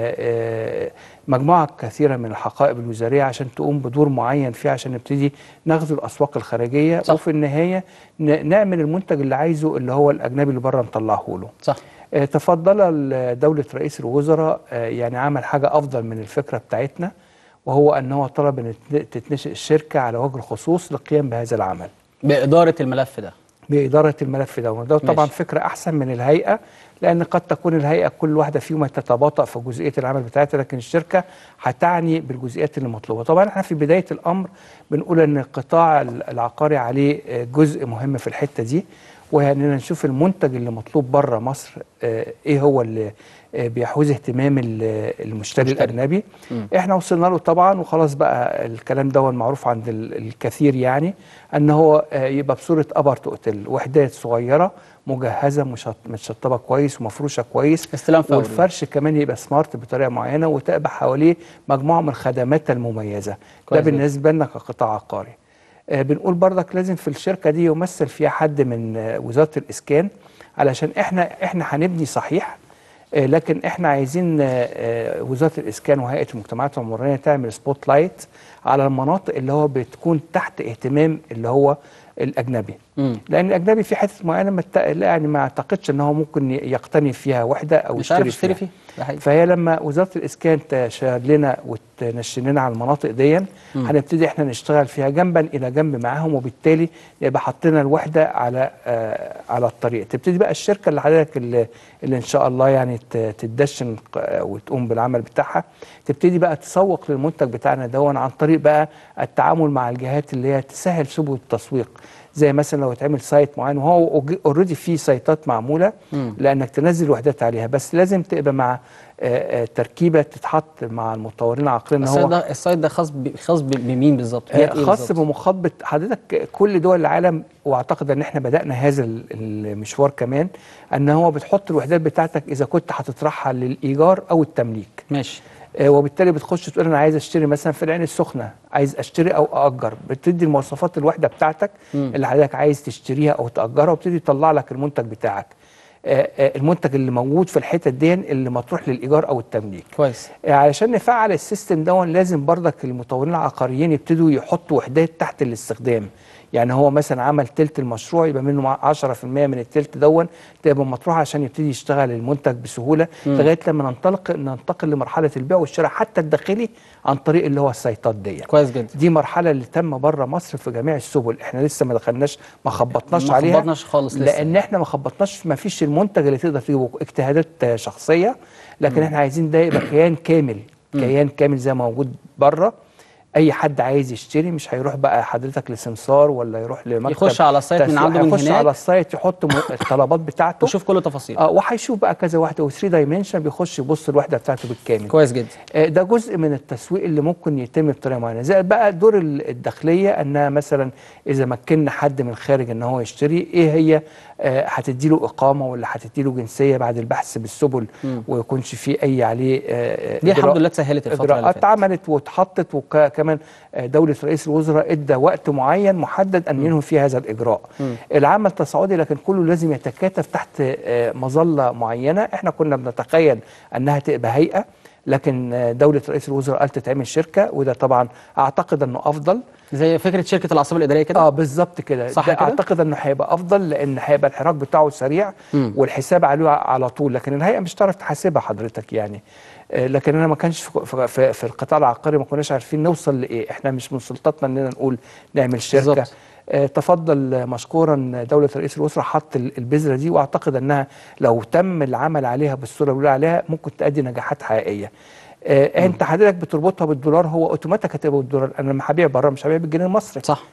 آه، مجموعه كثيره من الحقائب الوزاريه عشان تقوم بدور معين فيها عشان نبتدي نغزو الاسواق الخارجيه صح. وفي النهايه ن- نعمل المنتج اللي عايزه اللي هو الاجنبي اللي بره نطلعه له صح آه، تفضل ال- دولة رئيس الوزراء آه، يعني عمل حاجة أفضل من الفكرة بتاعتنا وهو أن هو طلب أن تت- تتنشئ الشركة على وجه الخصوص للقيام بهذا العمل باداره الملف ده بإدارة الملف ده وده طبعا ماشي. فكرة أحسن من الهيئة لأن قد تكون الهيئة كل واحدة فيهم تتباطأ في جزئية العمل بتاعتها لكن الشركة هتعني بالجزئيات اللي مطلوبة طبعا احنا في بداية الأمر بنقول أن القطاع العقاري عليه آه، جزء مهم في الحتة دي وهي اننا نشوف المنتج اللي مطلوب بره مصر آه، ايه هو اللي آه، بيحوز اهتمام ال- المشتري المشتري. الاجنبي احنا وصلنا له طبعا وخلاص بقى الكلام ده معروف عند ال- الكثير يعني ان هو آه، يبقى بصوره ابارت اوتيل وحدات صغيره مجهزه مشط- متشطبه كويس ومفروشه كويس استلام فوري. والفرش كمان يبقى سمارت بطريقه معينه وتبقى حواليه مجموعه من الخدمات المميزه ده كويس جدا. بالنسبه لنا كقطاع عقاري آه، بنقول برضك لازم في الشركه دي يمثل فيها حد من آه، وزاره الاسكان علشان احنا احنا هنبني صحيح آه، لكن احنا عايزين آه، آه، وزاره الاسكان وهيئه المجتمعات العمرانيه تعمل سبوت لايت على المناطق اللي هو بتكون تحت اهتمام اللي هو الاجنبي مم. لان الاجنبي في حته معينه ما الت- لا يعني ما اعتقدش ان هو ممكن يقتني فيها وحده او مش عارف يشتري يشتري فيها فيه ده حقيقي فهي لما وزاره الاسكان تشار لنا وتنشن لنا على المناطق دي هنبتدي احنا نشتغل فيها جنبا الى جنب معاهم وبالتالي يبقى حطينا الوحده على آه على الطريق تبتدي بقى الشركه اللي حضرتك اللي, اللي ان شاء الله يعني ت- تدشن ق- وتقوم بالعمل بتاعها تبتدي بقى تسوق للمنتج بتاعنا دون عن طريق بقى التعامل مع الجهات اللي هي تسهل سبل التسويق زي مثلا لو اتعمل سايت معين وهو اوريدي في سايتات معموله لانك تنزل وحدات عليها بس لازم تبقى مع آه، آه، تركيبه تتحط مع المطورين العقاريين ان السايت هو ده السايت ده خاص ب... خاص ب... بمين بالظبط؟ آه، جهة إيه خاص بالظبط؟ بمخاطبه حضرتك كل دول العالم واعتقد ان احنا بدانا هذا ال- المشوار كمان ان هو بتحط الوحدات بتاعتك اذا كنت هتطرحها للايجار او التمليك ماشي آه، وبالتالي بتخش تقول انا عايز اشتري مثلا في العين السخنه عايز اشتري او ااجر بتدي المواصفات الوحده بتاعتك اللي حضرتك عايز تشتريها او تاجرها وبتدي يطلع لك المنتج بتاعك آه، آه، المنتج اللي موجود في الحتت دي اللي مطروح للايجار او التمليك كويس آه، علشان نفعل السيستم ده لازم برضك المطورين العقاريين يبتدوا يحطوا وحدات تحت الاستخدام يعني هو مثلا عمل تلت المشروع يبقى منه 10% من التلت دون تبقى مطروحه عشان يبتدي يشتغل المنتج بسهوله لغايه لما ننطلق ننتقل لمرحله البيع والشراء حتى الداخلي عن طريق اللي هو السيطات دي كويس جدا دي مرحله اللي تم بره مصر في جميع السبل احنا لسه ما دخلناش ما خبطناش ما عليها خبطناش خالص لسه. لان احنا ما خبطناش ما فيش المنتج اللي تقدر تجيبه اجتهادات آه، شخصيه لكن احنا عايزين ده يبقى كيان كامل كيان كامل زي ما موجود بره اي حد عايز يشتري مش هيروح بقى حضرتك لسمسار ولا يروح لمكتب يخش على السايت من تسويق، عنده من هيخش هناك. على السايت يحط م- الطلبات بتاعته وشوف كل تفاصيل اه وهيشوف بقى كذا واحده و3 دايمنشن بيخش يبص الوحده بتاعته بالكامل كويس جدا آه، ده جزء من التسويق اللي ممكن يتم بطريقه معينه زائد بقى دور ال- الداخليه انها مثلا اذا مكنا حد من الخارج ان هو يشتري ايه هي آه، هتدي له اقامه ولا هتدي له جنسيه بعد البحث بالسبل ويكونش في اي عليه آه، دي الحمد إجراء- لله اتسهلت الفتره اللي اجراءات فاتت عملت واتحطت وكمان دوله رئيس الوزراء ادى وقت معين محدد ان ينهوا فيه هذا الاجراء العمل تصاعدي لكن كله لازم يتكاتف تحت آه، مظله معينه احنا كنا بنتخيل انها تبقى هيئه لكن آه، دوله رئيس الوزراء قالت تتعمل شركه وده طبعا اعتقد انه افضل زي فكره شركه العاصمه الاداريه كده اه بالظبط كده صح ده كده؟ اعتقد انه هيبقى افضل لان هيبقى الحراك بتاعه سريع والحساب عليه على طول لكن الهيئه مش هتعرف تحاسبها حضرتك يعني آه، لكن انا ما كانش في, في, في القطاع العقاري ما كناش عارفين نوصل لايه احنا مش من سلطتنا اننا نقول نعمل شركه بالظبط. آه، تفضل مشكورا دولة رئيس الوزراء حط ال- البذرة دي واعتقد انها لو تم العمل عليها بالصورة اللي بيقول عليها ممكن تؤدي نجاحات حقيقية آه انت حضرتك بتربطها بالدولار هو اوتوماتيك هتبقى بالدولار انا لما هبيع بره مش هبيع بالجنيه المصري صح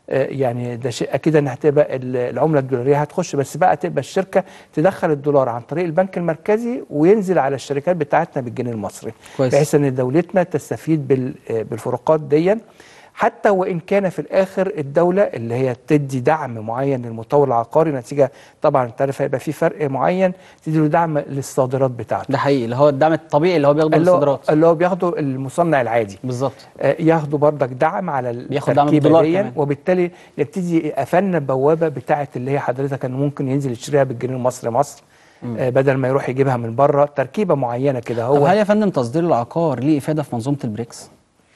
آه، يعني ده شيء اكيد ان هتبقى ال- العمله الدولاريه هتخش بس بقى تبقى الشركه تدخل الدولار عن طريق البنك المركزي وينزل على الشركات بتاعتنا بالجنيه المصري كويس. بحيث ان دولتنا تستفيد بال- آه، بالفروقات دي حتى وان كان في الاخر الدوله اللي هي تدي دعم معين للمطور العقاري نتيجه طبعا انت عارف هيبقى في فرق معين تدي له دعم للصادرات بتاعته ده حقيقي اللي هو الدعم الطبيعي اللي هو بياخده من اللي هو, الصادرات اللي هو بياخده المصنع العادي بالظبط آه، ياخدوا بردك دعم على بياخد دعم التركيبه بالدولار دي كمان. وبالتالي يبتدي قفلنا البوابه بتاعه اللي هي حضرتك كان ممكن ينزل يشتريها بالجنيه المصري مصر آه، بدل ما يروح يجيبها من بره تركيبه معينه كده طب هو هل يا فندم تصدير العقار ليه افاده في منظومه البريكس؟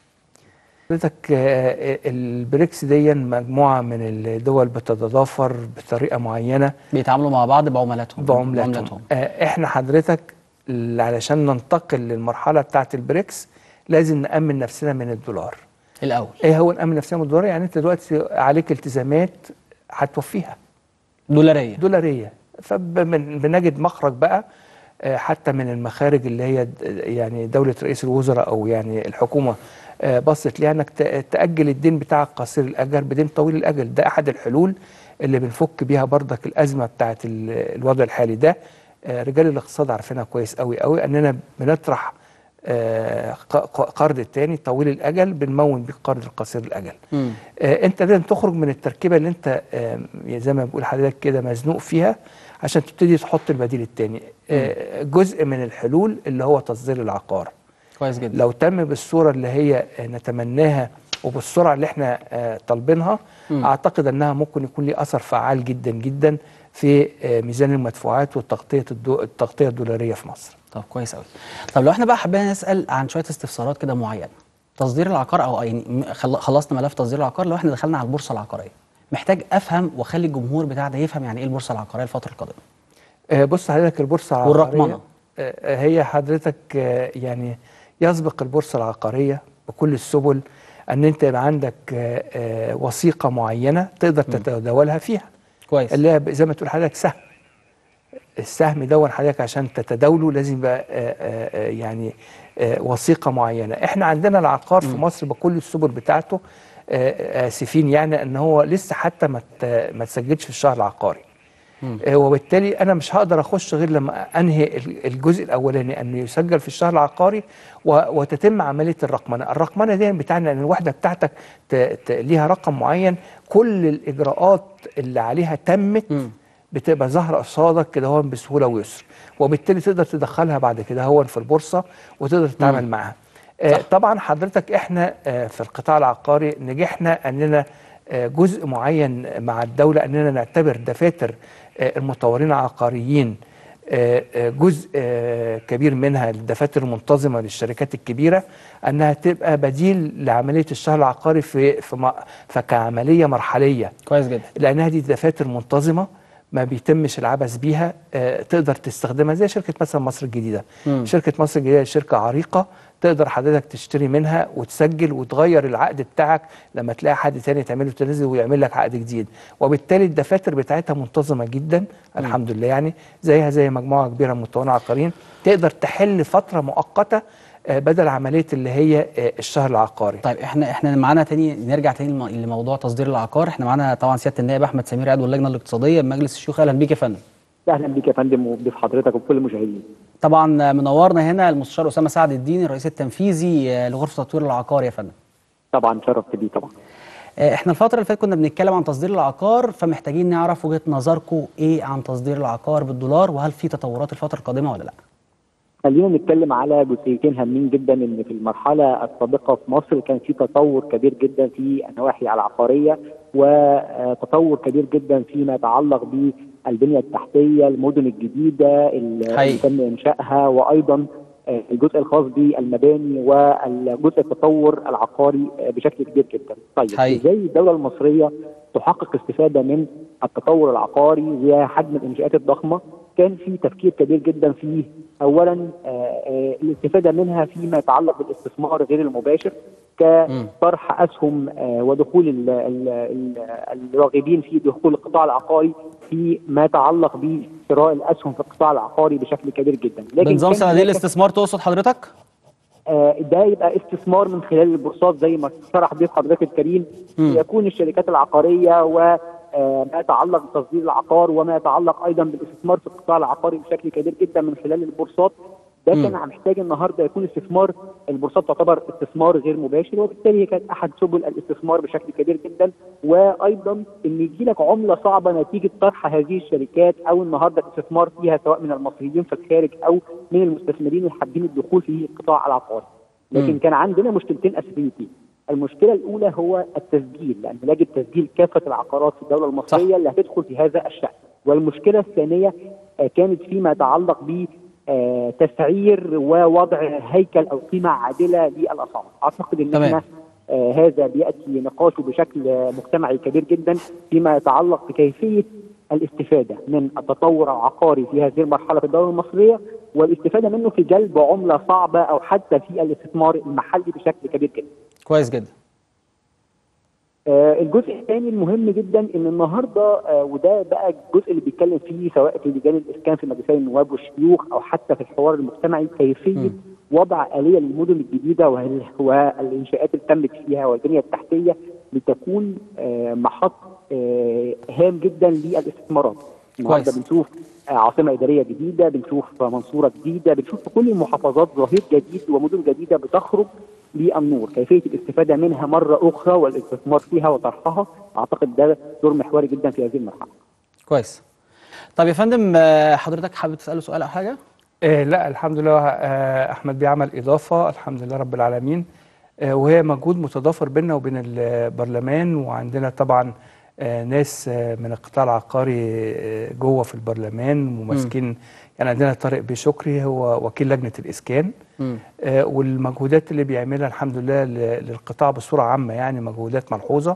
حضرتك آه، البريكس دي مجموعه من الدول بتتضافر بطريقه معينه بيتعاملوا مع بعض بعملاتهم بعملاتهم آه، احنا حضرتك ال- علشان ننتقل للمرحله بتاعه البريكس لازم نامن نفسنا من الدولار الاول ايه هو نامن نفسنا من الدولار يعني انت دلوقتي عليك التزامات هتوفيها دولاريه دولاريه فبنجد مخرج بقى آه، حتى من المخارج اللي هي د- يعني دوله رئيس الوزراء او يعني الحكومه آه، بصت ليها انك ت- تاجل الدين بتاعك قصير الاجل بدين طويل الاجل ده احد الحلول اللي بنفك بيها بردك الازمه بتاعت ال- الوضع الحالي ده آه، رجال الاقتصاد عارفينها كويس قوي قوي اننا بنطرح آه، ق- ق- قرض التاني طويل الاجل بنمون بيه القرض القصير الاجل مم. آه، انت لازم تخرج من التركيبه اللي انت آه، زي ما بقول حضرتك كده مزنوق فيها عشان تبتدي تحط البديل التاني آه، جزء من الحلول اللي هو تصدير العقار كويس جدا لو تم بالصوره اللي هي آه، نتمناها وبالسرعه اللي احنا آه، طالبينها اعتقد انها ممكن يكون ليه اثر فعال جدا جدا في آه، ميزان المدفوعات والتغطيه الدو- التغطيه الدولاريه في مصر طب كويس قوي طب لو احنا بقى حبينا نسال عن شويه استفسارات كده معينه تصدير العقار او يعني م- خل- خلصنا ملف تصدير العقار لو احنا دخلنا على البورصه العقاريه محتاج افهم واخلي الجمهور بتاعنا يفهم يعني ايه البورصه العقاريه الفتره القادمه آه، بص حضرتك البورصه العقاريه والرقمنة. آه، آه، هي حضرتك آه، يعني يسبق البورصه العقاريه بكل السبل ان انت يبقى عندك آه، آه، وثيقه معينه تقدر تتداولها فيها كويس اللي هي زي ما تقول حضرتك سهم السهم دون حضرتك عشان تتداوله لازم يبقى آه، آه، آه، يعني آه، وثيقه معينه احنا عندنا العقار في مصر بكل السبل بتاعته آه، اسفين يعني ان هو لسه حتى ما ت- ما تسجلش في الشهر العقاري آه، وبالتالي انا مش هقدر اخش غير لما انهي ال- الجزء الاولاني انه يسجل في الشهر العقاري و- وتتم عمليه الرقمنه، الرقمنه دي بتاعنا ان الوحده بتاعتك ت- ت- ليها رقم معين كل الاجراءات اللي عليها تمت بتبقى ظاهره قصادك كده هو بسهوله ويسر وبالتالي تقدر تدخلها بعد كده هو في البورصه وتقدر تتعامل معاها. آه، طبعا حضرتك احنا آه، في القطاع العقاري نجحنا اننا آه، جزء معين مع الدوله اننا نعتبر دفاتر آه، المطورين العقاريين آه، آه، جزء آه، كبير منها الدفاتر المنتظمه للشركات الكبيره انها تبقى بديل لعمليه الشهر العقاري في في م- فكعمليه مرحليه كويس جدا لانها دي دفاتر منتظمه ما بيتمش العبث بيها آه، تقدر تستخدمها زي شركه مثلا مصر الجديده مم. شركه مصر الجديده شركه عريقه تقدر حضرتك تشتري منها وتسجل وتغير العقد بتاعك لما تلاقي حد تاني تعمله تنزل ويعمل لك عقد جديد وبالتالي الدفاتر بتاعتها منتظمه جدا الحمد لله يعني زيها زي مجموعه كبيره من المطورين العقاريين تقدر تحل فتره مؤقته آه، بدل عمليه اللي هي آه، الشهر العقاري طيب احنا احنا معانا تاني نرجع تاني لم- لموضوع تصدير العقار احنا معانا طبعا سياده النائب احمد سمير عضو اللجنه الاقتصاديه بمجلس الشيوخ اهلا بيك يا فندم اهلا بيك يا فندم وبضيف حضرتك وكل المشاهدين طبعا منورنا هنا المستشار اسامه سعد الدين الرئيس التنفيذي آه، لغرفه تطوير العقار يا فندم طبعا شرفت بيه طبعا آه، احنا الفتره اللي فاتت كنا بنتكلم عن تصدير العقار فمحتاجين نعرف وجهه نظركم ايه عن تصدير العقار بالدولار وهل في تطورات الفتره القادمه ولا لا خلينا نتكلم على جزئيتين هامين جدا ان في المرحله السابقه في مصر كان في تطور كبير جدا في النواحي العقاريه وتطور كبير جدا فيما يتعلق بالبنيه التحتيه المدن الجديده اللي حقيقي. تم انشائها وايضا آه، الجزء الخاص بالمباني والجزء التطور العقاري آه، بشكل كبير جدا. طيب حقيقي. ازاي الدوله المصريه تحقق استفاده من التطور العقاري وحجم الانشاءات الضخمه كان في تفكير كبير جدا فيه اولا آه، آه، الاستفاده منها فيما يتعلق بالاستثمار غير المباشر كطرح اسهم آه، ودخول ال- ال- ال- الراغبين في دخول القطاع العقاري في ما يتعلق بشراء الاسهم في القطاع العقاري بشكل كبير جدا لكن بنظام كان صناديق هناك- الاستثمار تقصد حضرتك آه، ده يبقى استثمار من خلال البورصات زي ما شرح ضيف حضرتك الكريم يكون الشركات العقاريه وما يتعلق بتصدير العقار وما يتعلق ايضا بالاستثمار في القطاع العقاري بشكل كبير جدا من خلال البورصات ده كان محتاج النهارده يكون استثمار البورصات تعتبر استثمار غير مباشر وبالتالي هي كانت احد سبل الاستثمار بشكل كبير جدا وايضا ان يجي لك عمله صعبه نتيجه طرح هذه الشركات او النهارده الاستثمار فيها سواء من المصريين في الخارج او من المستثمرين اللي حابين الدخول في القطاع العقاري. لكن كان عندنا مشكلتين اساسيتين. المشكله الاولى هو التسجيل لان يجب تسجيل كافه العقارات في الدوله المصريه صح. اللي هتدخل في هذا الشان. والمشكله الثانيه آه، كانت فيما يتعلق ب آه، تسعير ووضع هيكل او قيمه عادله للاسعار اعتقد ان تمام. احنا آه، هذا بياتي نقاشه بشكل آه، مجتمعي كبير جدا فيما يتعلق بكيفيه الاستفاده من التطور العقاري في هذه المرحله في الدوله المصريه والاستفاده منه في جلب عمله صعبه او حتى في الاستثمار المحلي بشكل كبير جدا. كويس جدا آه، الجزء الثاني المهم جدا ان النهارده آه، وده بقى الجزء اللي بيتكلم فيه سواء في لجان الاسكان في مجلسي النواب والشيوخ او حتى في الحوار المجتمعي كيفيه وضع اليه للمدن الجديده وال- والانشاءات اللي تمت فيها والبنيه التحتيه لتكون آه، محط آه، هام جدا للاستثمارات. النهارده كويس. بنشوف آه، عاصمه اداريه جديده، بنشوف منصوره جديده، بنشوف في كل المحافظات ظهير جديد ومدن جديده بتخرج للنور، كيفيه الاستفاده منها مره اخرى والاستثمار فيها وطرحها، اعتقد ده دور محوري جدا في هذه المرحله. كويس طب يا فندم آه، حضرتك حابب تساله سؤال او حاجه آه لا الحمد لله آه احمد بيعمل اضافه الحمد لله رب العالمين آه وهي مجهود متضافر بيننا وبين البرلمان وعندنا طبعا آه ناس آه من القطاع العقاري آه جوه في البرلمان وماسكين يعني عندنا طارق بشكري هو وكيل لجنه الاسكان آه والمجهودات اللي بيعملها الحمد لله ل- للقطاع بصوره عامه يعني مجهودات ملحوظه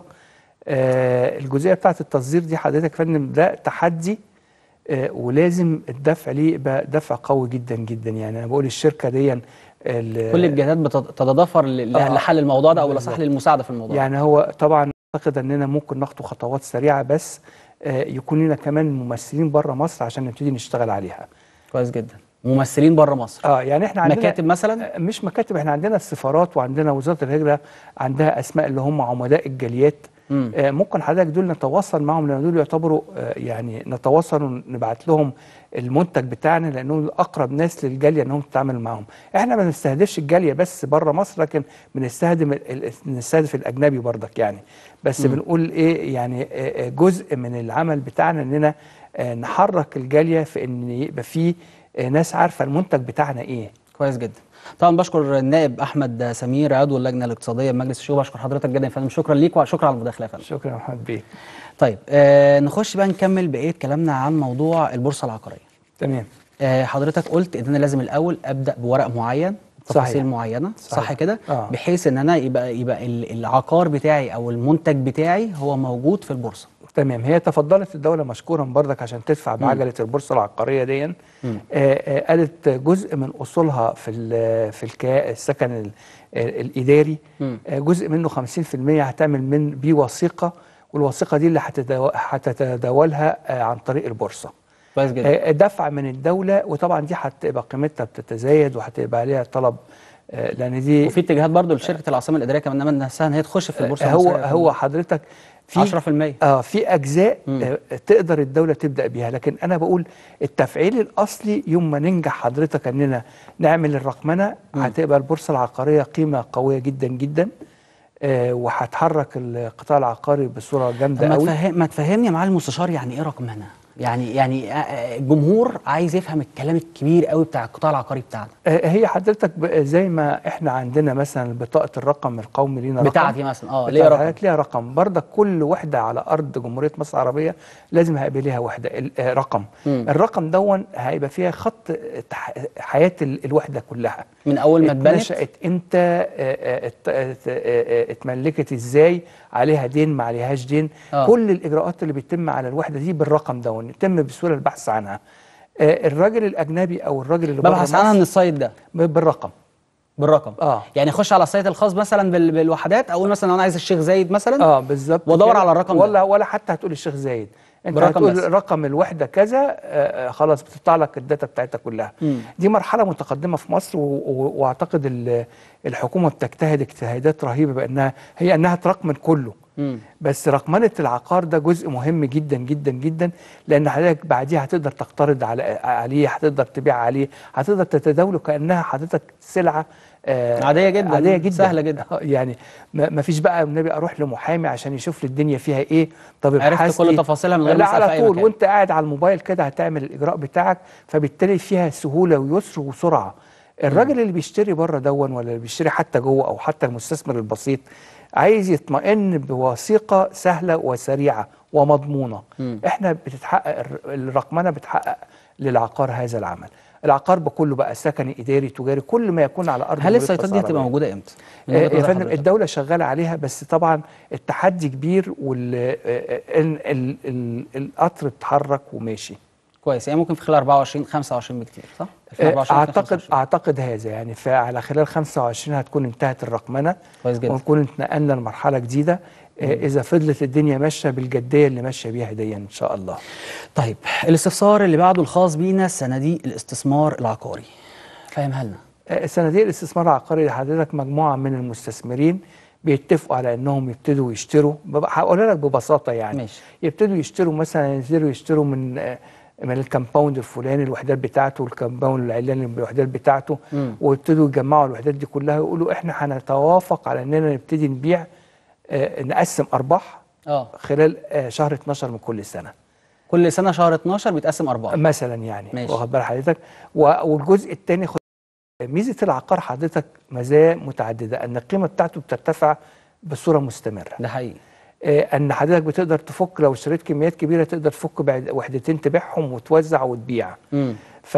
آه الجزئيه بتاعت التصدير دي حضرتك يا فندم ده تحدي آه، ولازم الدفع ليه يبقى دفع قوي جدا جدا يعني انا بقول الشركه دي ال- كل الجهات بتتضافر ل- آه. لحل الموضوع ده او لصح بالظبط. للمساعده في الموضوع يعني هو طبعا اعتقد اننا ممكن نخطو خطوات سريعه بس آه، يكون لنا كمان ممثلين بره مصر عشان نبتدي نشتغل عليها كويس جدا ممثلين بره مصر اه يعني احنا عندنا مكاتب مثلا آه، مش مكاتب احنا عندنا السفارات وعندنا وزاره الهجره عندها اسماء اللي هم عمداء الجاليات مم. آه، ممكن حضرتك دول نتواصل معهم لان دول يعتبروا آه، يعني نتواصل ونبعت لهم المنتج بتاعنا لانهم اقرب ناس للجاليه انهم تتعامل معاهم احنا ما بنستهدفش الجاليه بس بره مصر لكن بنستهدف ال- بنستهدف الاجنبي برضك يعني بس بنقول ايه يعني آه، آه، جزء من العمل بتاعنا اننا آه، نحرك الجاليه في ان يبقى في آه، ناس عارفه المنتج بتاعنا ايه كويس جدا طبعا بشكر النائب احمد سمير عضو اللجنه الاقتصاديه بمجلس الشورى بشكر حضرتك جدا يا فندم شكرا ليك وشكرا على المداخله يا فندم شكرا يا محمد بيه طيب آه نخش بقى نكمل بقيه كلامنا عن موضوع البورصه العقاريه تمام آه حضرتك قلت ان انا لازم الاول ابدا بورق معين تفاصيل صحيح. معينه صح, صحيح. كده آه. بحيث ان انا يبقى يبقى ال- العقار بتاعي او المنتج بتاعي هو موجود في البورصه تمام هي تفضلت الدولة مشكورا برضك عشان تدفع بعجلة البورصة العقارية دي آه، آه، قالت جزء من أصولها في ال- في الكا- السكن ال- آه، الإداري مم. آه، جزء منه 50% هتعمل من بيه وثيقة والوثيقة دي اللي هتتداو- هتتداولها آه، عن طريق البورصة كويس جدا آه، دفع من الدولة وطبعا دي هتبقى قيمتها بتتزايد وهتبقى عليها طلب آه، لأن دي وفي اتجاهات برضو لشركه العاصمه الاداريه كمان إنما نفسها ان هي تخش في البورصه هو المصرية. هو حضرتك في 10% اه في اجزاء مم. آه تقدر الدوله تبدا بيها لكن انا بقول التفعيل الاصلي يوم ما ننجح حضرتك اننا نعمل الرقمنه هتبقى البورصه العقاريه قيمه قويه جدا جدا آه وهتحرك القطاع العقاري بصوره طب جامده ما قوي تفهم ما تفهمني يا معالي المستشار يعني ايه رقمنه يعني يعني آه، آه، الجمهور عايز يفهم الكلام الكبير قوي بتاع القطاع العقاري بتاعنا آه هي حضرتك ب- زي ما احنا عندنا مثلا بطاقه الرقم القومي لينا رقم بتاعتي مثلا اه ليه ليها رقم رقم ليها رقم برضك كل وحده على ارض جمهوريه مصر العربيه لازم هيبقى ليها وحده ال- آه، رقم مم. الرقم دون هيبقى فيها خط تح- حياه ال- الوحده كلها من اول ما اتبنت اتنشأت امتى آه، آه، ات- ات- آه، آه، اتملكت ازاي عليها دين ما عليهاش دين آه. كل الاجراءات اللي بتتم على الوحده دي بالرقم دون يتم بسهوله البحث عنها آه، الراجل الاجنبي او الراجل اللي بره ببحث عنها مصر من السايت ده بالرقم بالرقم اه يعني اخش على السايت الخاص مثلا بال- بالوحدات اقول مثلا لو انا عايز الشيخ زايد مثلا اه بالظبط وادور كده. على الرقم ده. ولا ولا حتى هتقول الشيخ زايد انت برقم هتقول بس. رقم الوحده كذا آه، آه، خلاص بتطلع لك الداتا بتاعتها كلها مم. دي مرحله متقدمه في مصر و- و- واعتقد ال- الحكومه بتجتهد اجتهادات رهيبه بانها هي انها ترقمن كله مم. بس رقمنه العقار ده جزء مهم جدا جدا جدا لان حضرتك بعديها هتقدر تقترض على عليه هتقدر تبيع عليه هتقدر تتداوله كانها حضرتك سلعه آه، عادية جداً، عاديه جدا سهلة جداً. آه، يعني ما ما فيش بقى النبي اروح لمحامي عشان يشوف لي الدنيا فيها ايه طب عرفت ابحث كل لي. تفاصيلها من غير ما لا تسأل في على أي طول مكان. وانت قاعد على الموبايل كده هتعمل الاجراء بتاعك فبالتالي فيها سهوله ويسر وسرعه الراجل اللي بيشتري بره دون ولا اللي بيشتري حتى جوه او حتى المستثمر البسيط عايز يطمئن بوثيقه سهله وسريعه ومضمونه مم. احنا بتتحقق الر- الرقمنه بتحقق للعقار هذا العمل العقار بكله بقى سكني اداري تجاري كل ما يكون على ارض هل المريخ السيطرة دي فصار هتبقى بيه. موجودة امتى؟ من آه، وجهة يا نظر فندم حضرتك. الدولة شغالة عليها بس طبعا التحدي كبير والقطر اتحرك وماشي كويس يعني ممكن في خلال 24 25 بكتير صح؟ في آه، 24 اعتقد 25. اعتقد هذا يعني فعلى خلال 25 هتكون انتهت الرقمنه كويس جدا. ونكون اتنقلنا لمرحله جديده آه، اذا فضلت الدنيا ماشيه بالجديه اللي ماشيه بيها دي ان شاء الله طيب الاستفسار اللي بعده الخاص بينا صناديق الاستثمار العقاري فاهمها لنا آه، صناديق الاستثمار العقاري حضرتك مجموعه من المستثمرين بيتفقوا على انهم يبتدوا يشتروا ببقى هقول لك ببساطه يعني ماشي. يبتدوا يشتروا مثلا ينزلوا يشتروا من آه، من الكمباوند الفلاني الوحدات بتاعته والكمباوند العلاني الوحدات بتاعته مم. ويبتدوا يجمعوا الوحدات دي كلها ويقولوا احنا هنتوافق على اننا نبتدي نبيع آه، نقسم ارباح اه خلال آه، شهر 12 من كل سنه كل سنة شهر 12 بيتقسم أربعة مثلا يعني ماشي. واخد بال حضرتك و- والجزء الثاني خد ميزه العقار حضرتك مزايا متعدده ان القيمه بتاعته بترتفع بصوره مستمره ده حقيقي آه، ان حضرتك بتقدر تفك لو اشتريت كميات كبيره تقدر تفك بعد وحدتين تبيعهم وتوزع وتبيع امم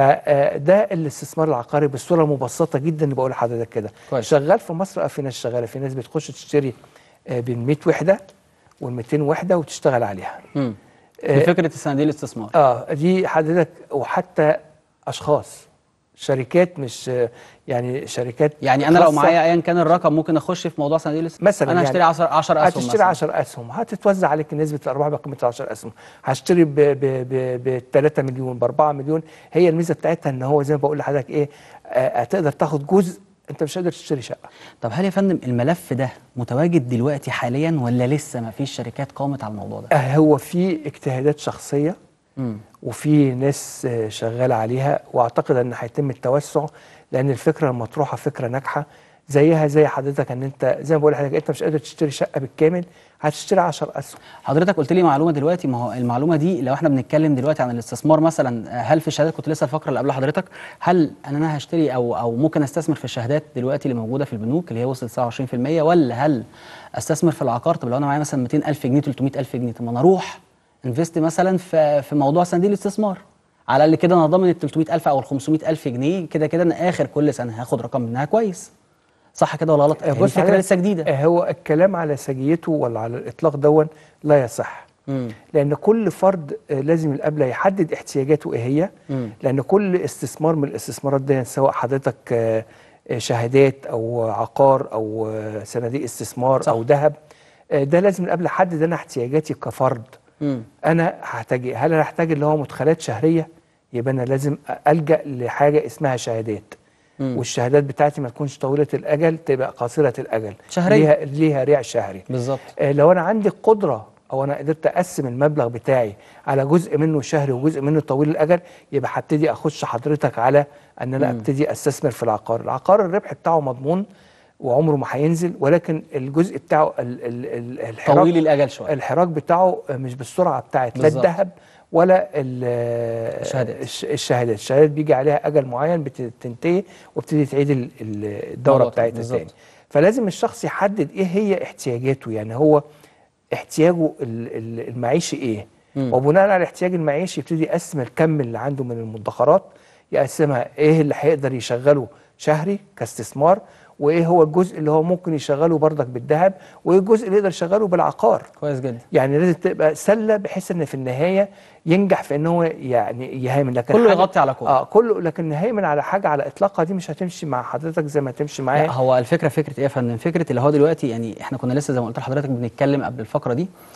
فده الاستثمار العقاري بالصوره المبسطه جدا اللي بقول لحضرتك كده كويس. شغال في مصر اه في ناس شغاله في ناس بتخش تشتري بال 100 وحده وال 200 وحده وتشتغل عليها امم آه، بفكرة صناديق الاستثمار اه دي حضرتك وحتى اشخاص شركات مش آه، يعني شركات يعني أنا لو خاصة. معايا أيا كان الرقم ممكن أخش في موضوع صناديق الاستثمار مثلا أنا يعني هشتري 10 10 أسهم هتشتري مثلاً. 10 اسهم هتتوزع عليك نسبه الارباح بقيمه 10 اسهم هشتري ب ب ب 3 مليون ب 4 مليون هي الميزه بتاعتها ان هو زي ما بقول لحضرتك ايه آه، هتقدر تاخد جزء انت مش قادر تشتري شقه طب هل يا فندم الملف ده متواجد دلوقتي حاليا ولا لسه ما فيش شركات قامت على الموضوع ده؟ آه، هو في اجتهادات شخصيه امم وفي ناس آه، شغاله عليها واعتقد ان هيتم التوسع لان الفكره المطروحه فكره ناجحه زيها زي حضرتك ان انت زي ما بقول لحضرتك انت مش قادر تشتري شقه بالكامل هتشتري 10 اسهم حضرتك قلت لي معلومه دلوقتي ما هو المعلومه دي لو احنا بنتكلم دلوقتي عن الاستثمار مثلا آه، هل في الشهادات كنت لسه الفقره اللي قبل حضرتك هل ان انا هشتري او او ممكن استثمر في الشهادات دلوقتي اللي موجوده في البنوك اللي هي وصلت 27% ولا هل استثمر في العقار طب لو انا معايا مثلا 200000 جنيه 300000 جنيه طب ما انا اروح انفست مثلا في في موضوع صناديق الاستثمار على الاقل كده انا ضامن ال 300000 او ال 500000 جنيه كده كده انا اخر كل سنه هاخد رقم منها كويس صح كده ولا غلط؟ آه، يعني بص الفكره حضرتك، لسه جديده آه، هو الكلام على سجيته ولا على الاطلاق دون لا يصح امم لان كل فرد آه، لازم القبله يحدد احتياجاته ايه هي مم. لان كل استثمار من الاستثمارات دي سواء حضرتك آه، آه، شهادات او عقار او آه، صناديق استثمار صح. او ذهب آه، ده لازم القبله احدد انا احتياجاتي كفرد امم انا هحتاج إيه؟ هل انا هحتاج اللي هو مدخلات شهريه يبقى انا لازم الجا لحاجه اسمها شهادات مم. والشهادات بتاعتي ما تكونش طويله الاجل تبقى قصيره الاجل شهرية. ليها ليها ريع شهري بالظبط آه، لو انا عندي قدره او انا قدرت اقسم المبلغ بتاعي على جزء منه شهري وجزء منه طويل الاجل يبقى هبتدي اخش حضرتك على ان انا مم. ابتدي استثمر في العقار العقار الربح بتاعه مضمون وعمره ما هينزل ولكن الجزء بتاعه ال ال ال الحراك طويل الاجل شويه الحراك بتاعه مش بالسرعه بتاعت لا بالظبط. الذهب ولا ال- الشهادات. الش- الشهادات الشهادات بيجي عليها اجل معين بتنتهي وبتبتدي تعيد ال- ال- الدوره مرة بتاعتها بالظبط. تاني فلازم الشخص يحدد ايه هي احتياجاته يعني هو احتياجه ال- ال- المعيشي ايه مم. وبناء على الاحتياج المعيشي يبتدي يقسم الكم اللي عنده من المدخرات يقسمها ايه اللي هيقدر يشغله شهري كاستثمار وايه هو الجزء اللي هو ممكن يشغله بردك بالذهب وايه الجزء اللي يقدر يشغله بالعقار كويس جدا يعني لازم تبقى سله بحيث ان في النهايه ينجح في ان هو يعني يهيمن لكن كله حاجة- يغطي على كله. اه كله لكن يهيمن على حاجه على اطلاقها دي مش هتمشي مع حضرتك زي ما تمشي لا معايا هو الفكره فكره ايه يا فندم فكره اللي هو دلوقتي يعني احنا كنا لسه زي ما قلت لحضرتك بنتكلم قبل الفقره دي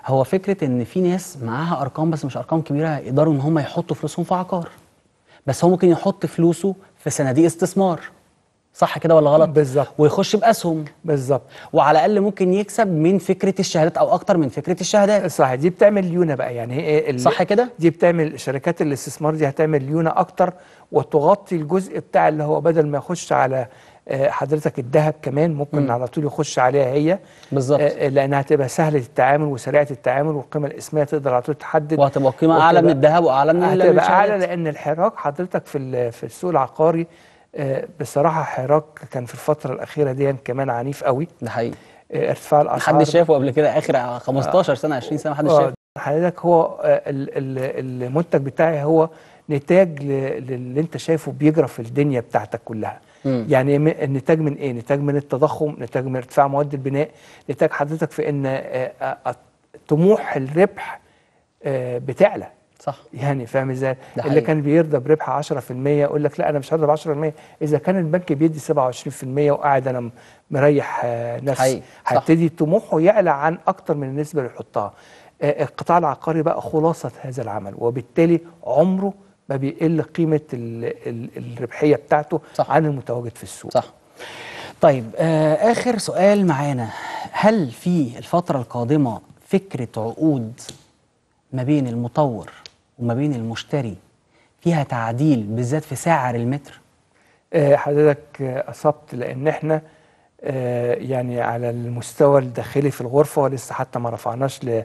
هو فكره ان في ناس معاها ارقام بس مش ارقام كبيره يقدروا ان هم يحطوا فلوسهم في عقار بس هو ممكن يحط فلوسه في صناديق استثمار صح كده ولا غلط بالظبط. ويخش باسهم بالظبط وعلى الاقل ممكن يكسب من فكره الشهادات او اكتر من فكره الشهادات صح دي بتعمل ليونه بقى يعني هي ال- صح كده؟ دي بتعمل شركات الاستثمار دي هتعمل ليونه اكتر وتغطي الجزء بتاع اللي هو بدل ما يخش على آه، حضرتك الذهب كمان ممكن مم. على طول يخش عليها هي بالظبط. آه، لانها هتبقى سهله التعامل وسريعه التعامل والقيمه الاسميه تقدر على طول تحدد وهتبقى قيمه اعلى من وتبقى- الذهب واعلى من ال- من هتبقى اعلى الشهادات. لان الحراك حضرتك في ال- في السوق العقاري آه، بصراحه حراك كان في الفتره الاخيره دي كمان عنيف قوي ده حقيقي آه، ارتفاع الاسعار محدش شافه قبل كده اخر 15 سنه 20 سنه محدش آه، شافه حضرتك هو آه، ال- ال- المنتج بتاعي هو نتاج ل- للي انت شايفه بيجرى في الدنيا بتاعتك كلها مم. يعني م- النتاج من ايه نتاج من التضخم نتاج من ارتفاع مواد البناء نتاج حضرتك في ان آه، آه، طموح الربح آه، بتعلى صح يعني فاهم ازاي ده اللي حقيقي. كان بيرضى بربح 10% يقول لك لا انا مش هرضى ب 10% اذا كان البنك بيدي 27% وقاعد انا م- مريح آه، نفسي حقيقي. صح. هيبتدي طموحه يعلى عن اكتر من النسبه اللي يحطها آه، القطاع العقاري بقى خلاصه هذا العمل وبالتالي عمره ما بيقل قيمه ال ال الربحيه بتاعته صح. عن المتواجد في السوق صح طيب آه اخر سؤال معانا هل في الفتره القادمه فكره عقود ما بين المطور وما بين المشتري فيها تعديل بالذات في سعر المتر آه، حضرتك آه، اصبت لان احنا آه، يعني على المستوى الداخلي في الغرفه ولسه حتى ما رفعناش ل-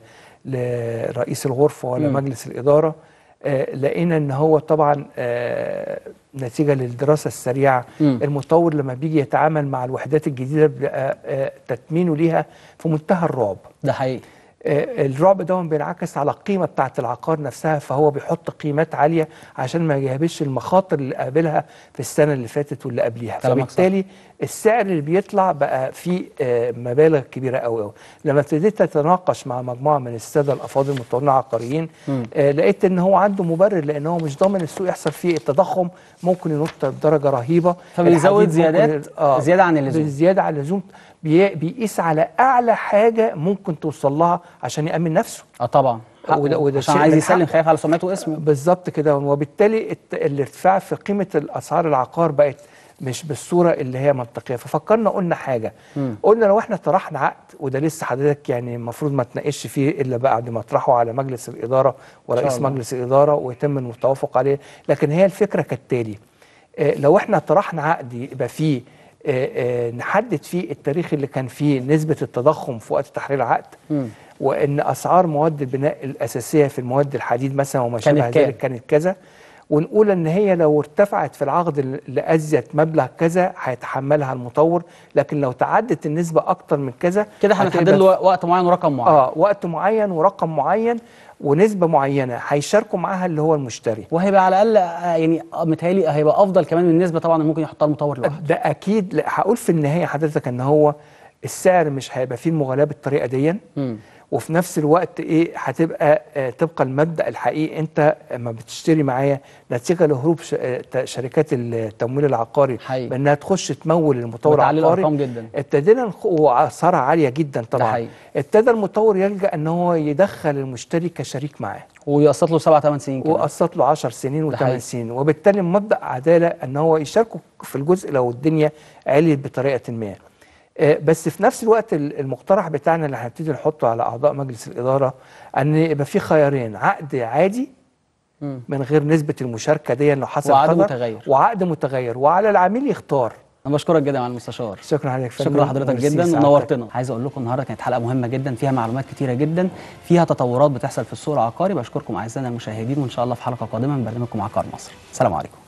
لرئيس الغرفه ولا مم. مجلس الاداره آه، لقينا ان هو طبعا آه، نتيجه للدراسه السريعه مم. المطور لما بيجي يتعامل مع الوحدات الجديده بيبقى آه، تثمينه ليها في منتهى الرعب ده حقيقي آه، الرعب ده بينعكس على القيمه بتاعه العقار نفسها فهو بيحط قيمات عاليه عشان ما يجهبش المخاطر اللي قابلها في السنه اللي فاتت واللي قبليها كلامك صح. فبالتالي السعر اللي بيطلع بقى فيه آه، مبالغ كبيره قوي قوي لما ابتديت اتناقش مع مجموعه من الساده الافاضل المطورين العقاريين مم. آه، لقيت ان هو عنده مبرر لان هو مش ضامن السوق يحصل فيه التضخم ممكن ينط بدرجه رهيبه فبيزود الحديد ممكن- زيادات- زيادة عن اللزوم. زياده عن اللزوم بي- بيقيس على اعلى حاجه ممكن توصل لها عشان يامن نفسه اه طبعا حقه. وده- وده عشان شيء عايز من يسلم حقه. خايف على سمعته واسمه بالظبط كده وبالتالي الت- الارتفاع في قيمه الاسعار العقار بقت مش بالصوره اللي هي منطقيه ففكرنا قلنا حاجه مم. قلنا لو احنا طرحنا عقد وده لسه حضرتك يعني المفروض ما تناقش فيه الا بعد ما اطرحه على مجلس الاداره ورئيس الله. مجلس الاداره ويتم التوافق عليه لكن هي الفكره كالتالي آه، لو احنا طرحنا عقد يبقى فيه آه، آه، نحدد فيه التاريخ اللي كان فيه نسبه التضخم في وقت تحرير العقد مم. وان اسعار مواد البناء الاساسيه في المواد الحديد مثلا وما كانت شابه كام؟ ذلك كانت كذا ونقول ان هي لو ارتفعت في العقد ل- لازيد مبلغ كذا هيتحملها المطور لكن لو تعدت النسبه اكتر من كذا كده هنحدد هتبقى له وقت معين ورقم معين اه وقت معين ورقم معين ونسبه معينه هيشاركوا معاها اللي هو المشتري وهيبقى على الاقل آه، يعني آه، متهيألي هيبقى افضل كمان من النسبه طبعا اللي ممكن يحطها المطور لوحده ده اكيد لا، هقول في النهايه حضرتك ان هو السعر مش هيبقى فيه المغالاه بالطريقه دي مم. وفي نفس الوقت ايه هتبقى آه، طبقا المبدا الحقيقي انت لما بتشتري معايا نتيجه لهروب ش- آه، ت- شركات التمويل العقاري حقيقي. بانها تخش تمول المطور بتعلي العقاري الأرقام جدا. ابتدينا نخ- واسعارها عاليه جدا طبعا حقيقي. ابتدى المطور يلجا ان هو يدخل المشتري كشريك معاه ويقسط له سبع ثمان سنين كده وقسط له 10 سنين ده حقيقي. و8 سنين وبالتالي مبدا عداله ان هو يشاركوا في الجزء لو الدنيا عليت بطريقه ما آه، بس في نفس الوقت ال- المقترح بتاعنا اللي هنبتدي نحطه على اعضاء مجلس الاداره ان يبقى في خيارين عقد عادي مم. من غير نسبه المشاركه دي لو حصل وعقد خطر، متغير. وعقد متغير وعلى العميل يختار انا بشكرك جدا يا معالي المستشار شكرا حضرتك يا فندم. شكرا لحضرتك وميرسي جدا سعادتك. ونورتنا عايز اقول لكم النهارده كانت حلقه مهمه جدا فيها معلومات كتيره جدا فيها تطورات بتحصل في السوق العقاري بشكركم اعزائنا المشاهدين وان شاء الله في حلقه قادمه من برنامجكم عقار مصر سلام عليكم